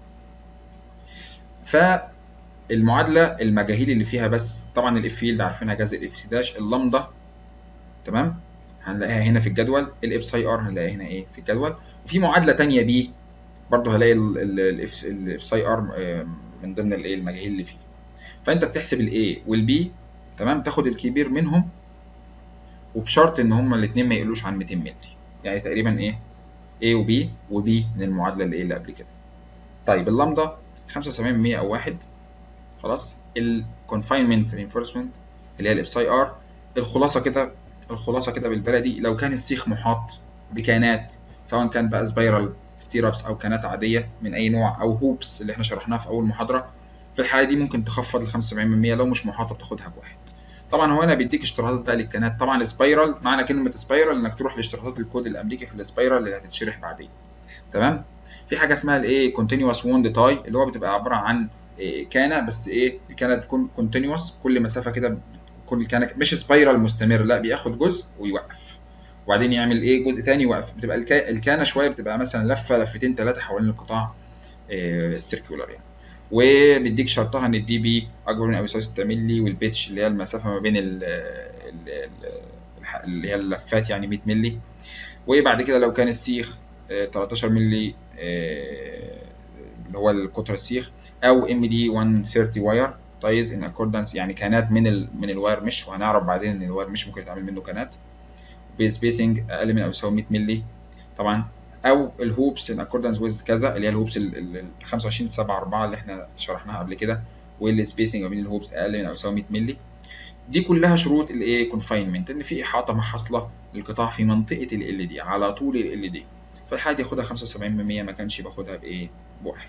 فالمعادله المجاهيل اللي فيها بس طبعا الاف فيلد عارفينها جذر الاف سي داش اللامدا تمام هنلاقيها هنا في الجدول الابساي ار هنلاقيها هنا ايه في الجدول وفي معادله ثانيه بي برضه هلاقي الابساي ار من ضمن الايه المجاهيل اللي فيه فانت بتحسب الاي والبي تمام تاخد الكبير منهم وبشرط ان هما الاثنين ما يقلوش عن 200 مللي يعني تقريبا ايه A و B و B من المعادله اللي ايه اللي قبل كده طيب اللامدا 75 او 1 خلاص الكونفاينمنت رينفورسمنت اللي هي الابساي ار الخلاصه كده الخلاصه كده بالبلدي لو كان السيخ محاط بكائنات سواء كان بقى سبايرال ستيرابس او كانات عاديه من اي نوع او هوبس اللي احنا شرحناها في اول محاضره في الحاله دي ممكن تخفض ل 75% لو مش محاطه بتاخدها بواحد طبعا هو هنا بيديك اشتراطات بقى للكانات طبعا سبايرال معنى كلمه سبايرال انك تروح لاشتراطات الكود الامريكي في السبايرال اللي هتتشرح بعدين تمام في حاجه اسمها الايه كونتينوس ووند تاي اللي هو بتبقى عباره عن إيه كانه بس ايه الكانه تكون كونتينوس كل مسافه كده كل كانه مش سبايرال مستمر لا بياخد جزء ويوقف وبعدين يعمل ايه جزء تاني يوقف بتبقى الكا... الكانه شويه بتبقى مثلا لفه لفتين ثلاثه حوالين القطاع إيه السيركولار يعني وبيديك شرطها ان الدي بي اكبر من او يساوي 6 مللي والبيتش اللي هي المسافه ما بين ال ال اللي هي اللفات يعني 100 مللي وبعد كده لو كان السيخ 13 مللي اللي هو القطر السيخ او ام دي 130 واير تايز ان اكوردنس يعني كانات من ال من الواير مش وهنعرف بعدين ان الواير مش ممكن يتعمل منه كانات بسبيسنج اقل من او يساوي 100 مللي طبعا او الهوبس ان اكوردنس ويز كذا اللي هي الهوبس ال 25 7 4 اللي احنا شرحناها قبل كده والسبيسنج ما بين الهوبس اقل من او يساوي 100 مللي دي كلها شروط الايه كونفاينمنت ان في احاطه محاصله للقطاع في منطقه ال دي على طول ال دي فالحاجه دي ياخدها 75% ما كانش باخدها بايه بواحد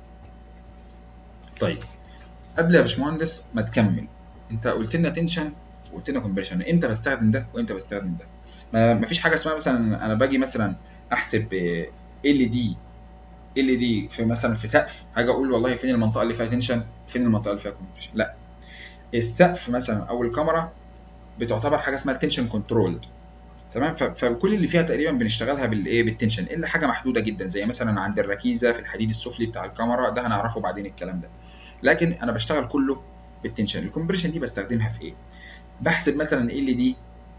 طيب قبل يا باشمهندس ما تكمل انت قلت لنا تنشن وقلت لنا كومبريشن امتى بستخدم ده وامتى بستخدم ده ما فيش حاجه اسمها مثلا انا باجي مثلا احسب ال دي ال دي في مثلا في سقف هاجي اقول والله فين المنطقه اللي فيها تنشن فين المنطقه اللي فيها كومبريشن لا السقف مثلا او الكاميرا بتعتبر حاجه اسمها تنشن كنترول تمام فكل اللي فيها تقريبا بنشتغلها بالايه بالتنشن الا حاجه محدوده جدا زي مثلا عند الركيزه في الحديد السفلي بتاع الكاميرا ده هنعرفه بعدين الكلام ده لكن انا بشتغل كله بالتنشن الكومبريشن دي بستخدمها في ايه بحسب مثلا ال دي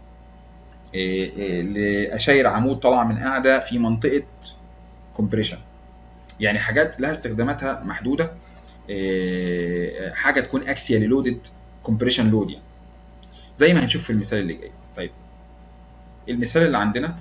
لاشاير عمود طالعه من قاعده في منطقه كومبريشن يعني حاجات لها استخداماتها محدوده حاجه تكون اكسيالي لودد كومبريشن لود يعني زي ما هنشوف في المثال اللي جاي طيب المثال اللي عندنا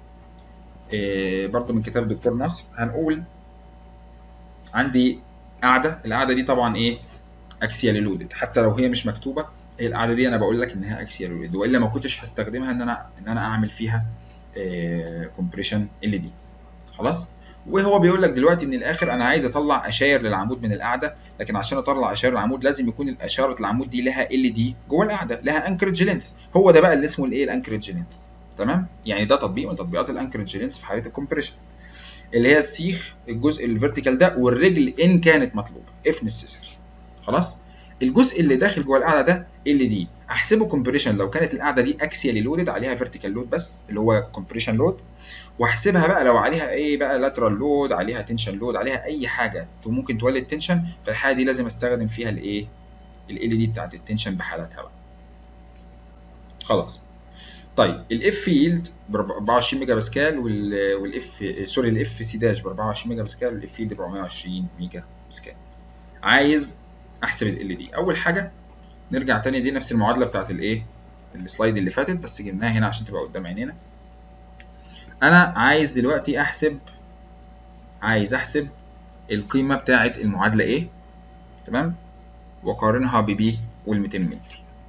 برضو من كتاب الدكتور نصر هنقول عندي قاعده القاعده دي طبعا ايه اكسيالي لودد حتى لو هي مش مكتوبه هي القاعده دي انا بقول لك انها اكسيال لودد والا ما كنتش هستخدمها ان انا ان انا اعمل فيها كومبريشن ال دي خلاص وهو بيقول لك دلوقتي من الاخر انا عايز اطلع اشاير للعمود من القاعده لكن عشان اطلع اشاير العمود لازم يكون الاشاره العمود دي لها ال دي جوه القاعده لها انكرج لينث هو ده بقى اللي اسمه الايه الانكرج لينث تمام يعني ده تطبيق من تطبيقات الانكرج لينث في حاله الكومبريشن اللي هي السيخ الجزء الفيرتيكال ده والرجل ان كانت مطلوبه اف نسيسري خلاص الجزء اللي داخل جوه القاعده ده ال دي احسبه كومبريشن لو كانت القاعده دي اكسيالي لودد عليها فيرتيكال لود بس اللي هو كومبريشن لود واحسبها بقى لو عليها ايه بقى لاترال لود عليها تنشن لود عليها اي حاجه ممكن تولد تنشن في الحاله دي لازم استخدم فيها الايه ال دي بتاعت التنشن بحالتها بقى خلاص طيب الاف فيلد ب 24 ميجا باسكال والاف سوري الاف سي داش ب 24 ميجا باسكال والاف فيلد ب 420 ميجا باسكال عايز احسب ال دي اول حاجه نرجع تاني دي نفس المعادله بتاعت الايه السلايد اللي فاتت بس جبناها هنا عشان تبقى قدام عينينا انا عايز دلوقتي احسب عايز احسب القيمه بتاعه المعادله ايه تمام واقارنها ببي وال 200 مللي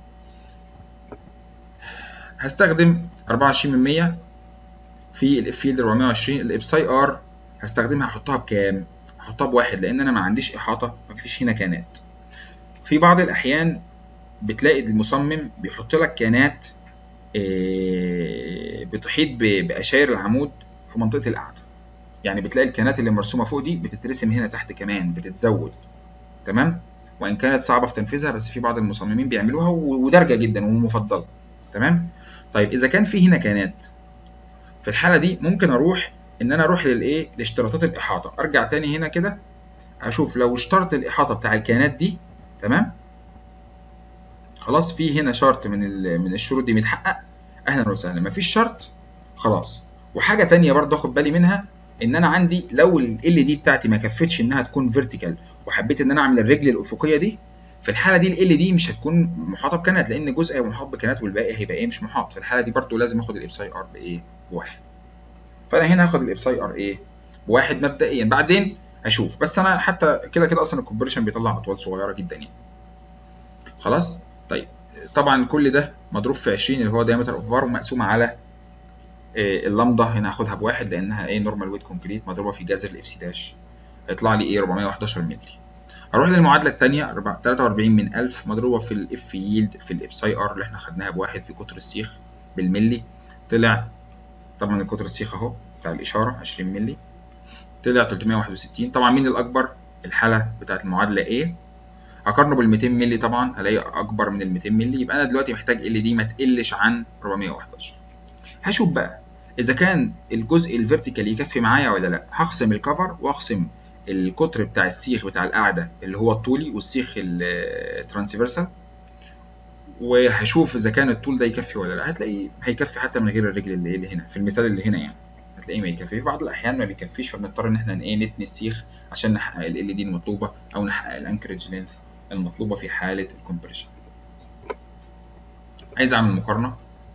هستخدم 24% في الاف فيلد 420 الابساي ار هستخدمها احطها بكام احطها بواحد لان انا ما عنديش احاطه مفيش هنا كانات في بعض الاحيان بتلاقي المصمم بيحط لك كانات بتحيط باشاير العمود في منطقه القعده يعني بتلاقي الكانات اللي مرسومه فوق دي بتترسم هنا تحت كمان بتتزود تمام وان كانت صعبه في تنفيذها بس في بعض المصممين بيعملوها ودارجه جدا ومفضله تمام طيب اذا كان في هنا كانات في الحاله دي ممكن اروح ان انا اروح للايه لاشتراطات الاحاطه ارجع تاني هنا كده اشوف لو اشترط الاحاطه بتاع الكيانات دي تمام خلاص في هنا شرط من من الشروط دي متحقق اهلا وسهلا مفيش شرط خلاص وحاجه تانية برضه اخد بالي منها ان انا عندي لو ال دي بتاعتي ما كفتش انها تكون فيرتيكال وحبيت ان انا اعمل الرجل الافقيه دي في الحاله دي ال دي مش هتكون محاطه بكنات لان جزء هيبقى محاط بكنات والباقي هيبقى ايه مش محاط في الحاله دي برضه لازم اخد الابساي ار بايه بواحد فانا هنا هاخد الابساي ار ايه بواحد مبدئيا بعدين هشوف بس انا حتى كده كده اصلا الكومبريشن بيطلع اطوال صغيره جدا يعني خلاص طيب طبعا كل ده مضروب في 20 اللي هو دايمتر اوف فار ومقسوم على إيه اللامدا هنا هاخدها بواحد لانها ايه نورمال ويت كونكريت مضروبه في جذر الاف سي داش هيطلع لي ايه 411 مللي اروح للمعادله الثانيه 43 من 1000 مضروبه في الاف ييلد في الابساي ار اللي احنا خدناها بواحد في قطر السيخ بالملي طلع طبعا القطر السيخ اهو بتاع الاشاره 20 مللي طلع 361 طبعا مين الاكبر الحاله بتاعت المعادله A هقارنه بال 200 مللي طبعا هلاقي اكبر من ال 200 مللي يبقى انا دلوقتي محتاج ال دي ما تقلش عن 411 هشوف بقى اذا كان الجزء الفيرتيكال يكفي معايا ولا لا هخصم الكفر واخصم القطر بتاع السيخ بتاع القاعده اللي هو الطولي والسيخ الترانسفيرسال وهشوف اذا كان الطول ده يكفي ولا لا هتلاقي هيكفي حتى من غير الرجل اللي, اللي هنا في المثال اللي هنا يعني هتلاقيه ما يكفي في بعض الاحيان ما بيكفيش فبنضطر ان احنا ايه نتني السيخ عشان نحقق ال دي المطلوبه او نحقق الانكرج لينث المطلوبه في حاله الكومبريشن عايز اعمل مقارنه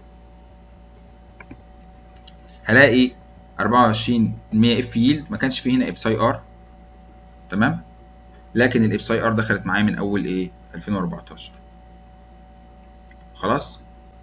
هلاقي 24 100 اف ييلد ما كانش فيه هنا ابساي ار تمام لكن الابساي ار دخلت معايا من اول ايه 2014 خلاص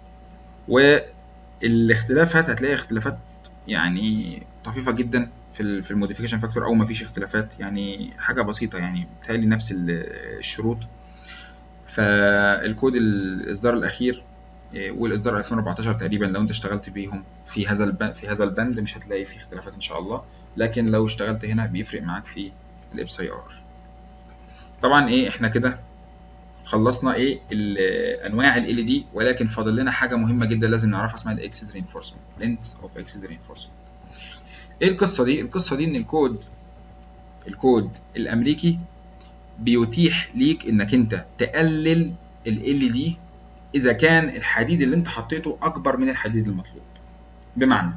والاختلافات هتلاقي اختلافات يعني طفيفه جدا في في الموديفيكيشن فاكتور او ما فيش اختلافات يعني حاجه بسيطه يعني بتهيألي نفس الشروط فالكود الاصدار الاخير والاصدار 2014 تقريبا لو انت اشتغلت بيهم في هذا البند في هذا البند مش هتلاقي فيه اختلافات ان شاء الله لكن لو اشتغلت هنا بيفرق معاك في الابساي ار طبعا ايه احنا كده خلصنا ايه انواع ال دي ولكن فاضل لنا حاجه مهمه جدا لازم نعرفها اسمها الاكسس رينفورسمنت لينث اوف اكسس رينفورسمنت ايه القصه دي القصه دي ان الكود الكود الامريكي بيتيح ليك انك انت تقلل ال دي اذا كان الحديد اللي انت حطيته اكبر من الحديد المطلوب بمعنى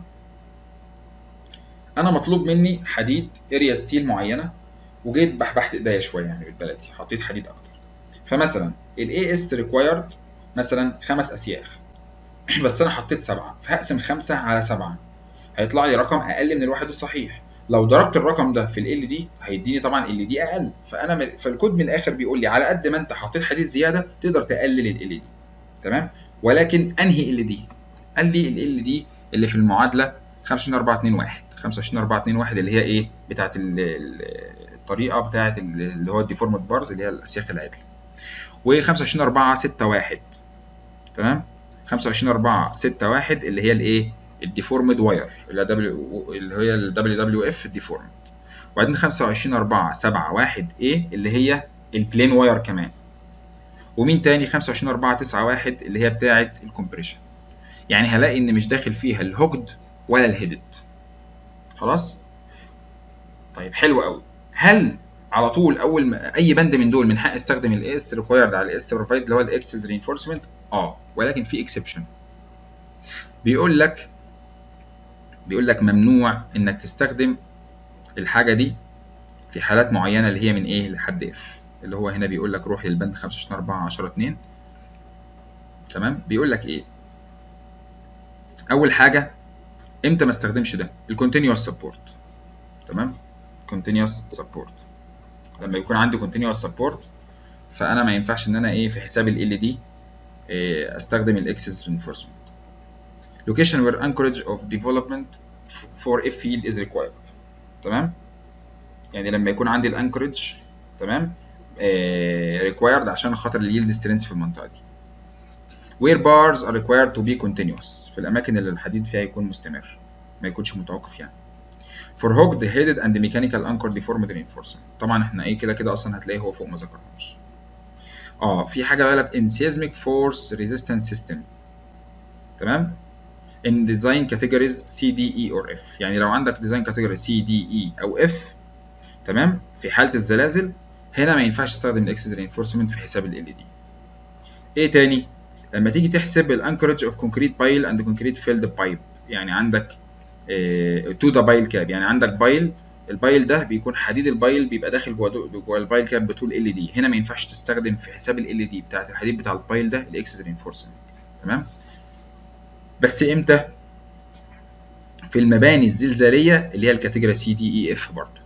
انا مطلوب مني حديد اريا ستيل معينه وجيت بحبحت ايديا شويه يعني بالبلدي حطيت حديد اكتر فمثلا الاي اس ريكوايرد مثلا خمس اسياخ بس انا حطيت سبعه فهقسم خمسه على سبعه هيطلع لي رقم اقل من الواحد الصحيح لو ضربت الرقم ده في ال دي هيديني طبعا ال دي اقل فانا من فالكود من الاخر بيقول لي على قد ما انت حطيت حديد زياده تقدر تقلل ال دي تمام ولكن انهي ال دي قال لي ال دي اللي في المعادله 25 4 2 1 25 4 2 1 اللي هي ايه بتاعه الطريقه بتاعه اللي هو الديفورمد بارز اللي هي الاسياخ العدل و25 4 6 1 تمام 25 4 6 1 اللي هي الايه الديفورمد واير اللي هي دبليو اللي هي الدبليو دبليو اف الديفورمد وبعدين 25 4 7 1 ايه اللي هي البلين واير كمان ومين تاني 25 4 9 1 اللي هي بتاعه الكومبريشن يعني هلاقي ان مش داخل فيها الهوجد ولا الهيدد خلاص طيب حلو قوي هل على طول اول ما اي بند من دول من حق استخدم الاس ريكوايرد على الاس بروفايد اللي هو الاكسس رينفورسمنت اه ولكن في اكسبشن بيقول لك بيقول لك ممنوع انك تستخدم الحاجه دي في حالات معينه اللي هي من ايه لحد اف اللي هو هنا بيقول لك روح للبند 25 4 10 2 تمام بيقول لك ايه اول حاجه امتى ما استخدمش ده الكونتينوس سبورت تمام كونتينوس سبورت لما يكون عندي كونتينوس سبورت فانا ما ينفعش ان انا ايه في حساب ال دي إيه استخدم الاكسس رينفورسمنت location where anchorage of development for a field is required تمام يعني لما يكون عندي الانكورج تمام آه required عشان خاطر اليلد سترينث في المنطقه دي where bars are required to be continuous في الاماكن اللي الحديد فيها يكون مستمر ما يكونش متوقف يعني for hooked headed and mechanical anchor deformed reinforcement طبعا احنا ايه كده كده اصلا هتلاقيه هو فوق ما ذكرناش اه في حاجه بالك in seismic force resistant systems تمام in design categories C D E or F يعني لو عندك design category C D E أو F تمام في حالة الزلازل هنا ما ينفعش تستخدم الاكسس رينفورسمنت في حساب ال LED ايه تاني لما تيجي تحسب الانكورج اوف كونكريت بايل اند كونكريت فيلد بايب يعني عندك تو ذا بايل كاب يعني عندك بايل البايل ده بيكون حديد البايل بيبقى داخل جوه جوه البايل كاب بطول ال دي هنا ما ينفعش تستخدم في حساب ال دي بتاعت الحديد بتاع البايل ده الاكسس رينفورسمنت تمام بس امتى في المباني الزلزاليه اللي هي الكاتيجوري سي دي اي اف برضه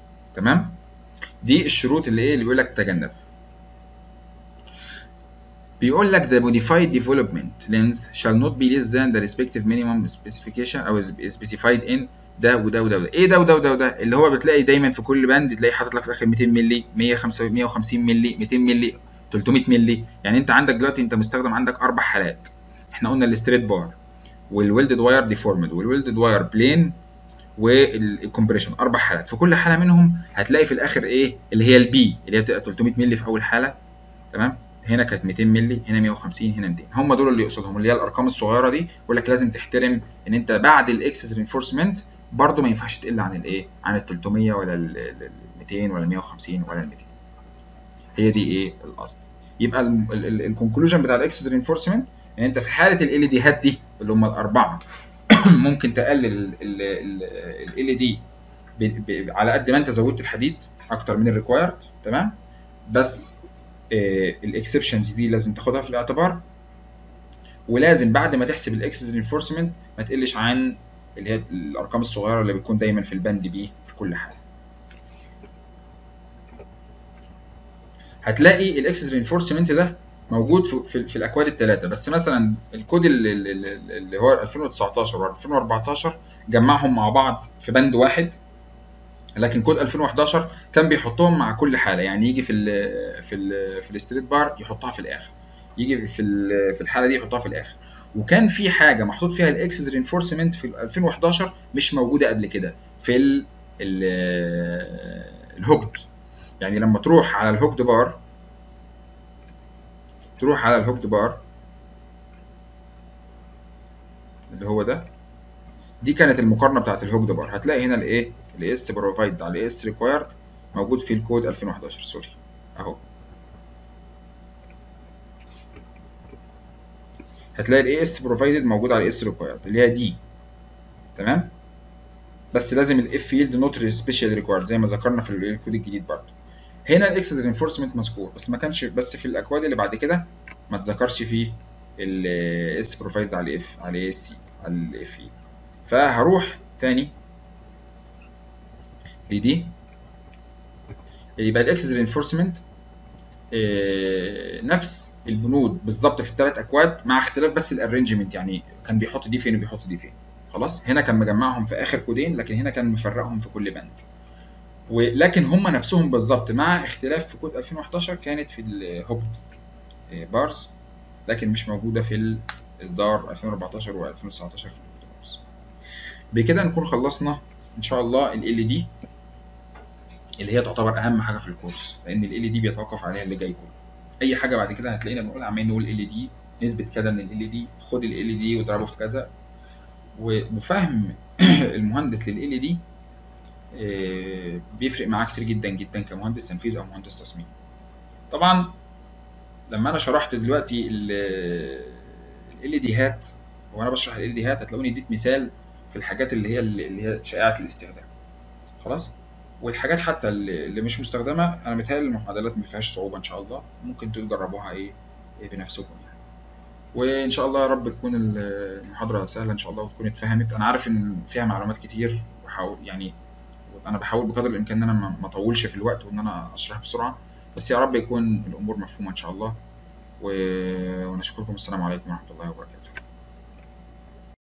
تمام دي الشروط اللي ايه اللي بيقول لك تجنب بيقول لك the modified development length shall not be less than the respective minimum specification او specified in ده وده وده وده ايه ده وده وده وده اللي هو بتلاقي دايما في كل بند تلاقي حاطط لك في الاخر 200 مللي 150 مللي 200 مللي 300 مللي يعني انت عندك دلوقتي انت مستخدم عندك اربع حالات احنا قلنا الستريت بار والويلدد واير ديفورمد والويلدد واير بلين والكمبريشن اربع حالات في كل حاله منهم هتلاقي في الاخر ايه اللي هي البي اللي هي بتبقى 300 مللي في اول حاله تمام هنا كانت 200 مللي هنا 150 هنا 200 هم دول اللي يقصدهم اللي هي الارقام الصغيره دي يقول لك لازم تحترم ان انت بعد الاكسس رينفورسمنت برضه ما ينفعش تقل عن الايه عن ال 300 ولا ال 200 ولا ال 150 ولا ال 200 هي دي ايه القصد يبقى الكونكلوجن بتاع الاكسس رينفورسمنت ان انت في حاله ال دي هات دي اللي هم الاربعه ممكن تقلل ال دي على قد ما انت زودت الحديد اكتر من الريكوايرد تمام بس الاكسبشنز دي لازم تاخدها في الاعتبار ولازم بعد ما تحسب الاكسس رينفورسمنت ما تقلش عن اللي هي الارقام الصغيره اللي بتكون دايما في البند بي في كل حاله هتلاقي الاكسس رينفورسمنت ده موجود في, في, في الاكواد الثلاثه بس مثلا الكود اللي, اللي هو 2019 و 2014 جمعهم مع بعض في بند واحد لكن كود 2011 كان بيحطهم مع كل حاله يعني يجي في ال في ال في الستريت بار يحطها في الاخر يجي في في الحاله دي يحطها في الاخر وكان في حاجه محطوط فيها الاكسس رينفورسمنت في 2011 مش موجوده قبل كده في ال الهوكد يعني لما تروح على الهوكد بار تروح على الهوكد بار اللي هو ده دي كانت المقارنه بتاعت الهوكد بار هتلاقي هنا الايه الاس بروفايد على الاس ريكوايرد موجود في الكود 2011 سوري اهو هتلاقي الاي اس بروفايدد موجود على الاس ريكوايرد اللي هي دي تمام بس لازم الاف فيلد نوت سبيشال ريكوايرد زي ما ذكرنا في الكود الجديد برضه هنا الاكسس رينفورسمنت مذكور بس ما كانش بس في الاكواد اللي بعد كده ما اتذكرش فيه الاس بروفايد على الاف على الاي سي على الاف اي فهروح تاني لدي يبقى الاكسس رينفورسمنت نفس البنود بالظبط في الثلاث اكواد مع اختلاف بس الارينجمنت يعني كان بيحط دي فين وبيحط دي فين خلاص هنا كان مجمعهم في اخر كودين لكن هنا كان مفرقهم في كل بند ولكن هم نفسهم بالظبط مع اختلاف في كود 2011 كانت في الهوبد بارز لكن مش موجوده في الاصدار 2014 و 2019 في الهوبد بارز بكده نكون خلصنا ان شاء الله ال دي اللي هي تعتبر اهم حاجه في الكورس لان ال دي بيتوقف عليها اللي جاي كله اي حاجه بعد كده هتلاقينا بنقول عمالين نقول ال دي نسبه كذا من ال دي خد ال دي واضربه في كذا وفهم المهندس لل دي بيفرق معاه كتير جدا جدا كمهندس تنفيذ او مهندس تصميم طبعا لما انا شرحت دلوقتي ال دي هات وانا بشرح ال دي هات هتلاقوني اديت مثال في الحاجات اللي هي اللي هي شائعه الاستخدام خلاص والحاجات حتى اللي مش مستخدمه انا متهيألي المعادلات ما فيهاش صعوبه ان شاء الله ممكن تجربوها ايه بنفسكم يعني وان شاء الله يا رب تكون المحاضره سهله ان شاء الله وتكون اتفهمت انا عارف ان فيها معلومات كتير بحاول يعني انا بحاول بقدر الامكان ان انا ما اطولش في الوقت وان انا اشرح بسرعه بس يا رب يكون الامور مفهومه ان شاء الله ونشكركم السلام عليكم ورحمه الله وبركاته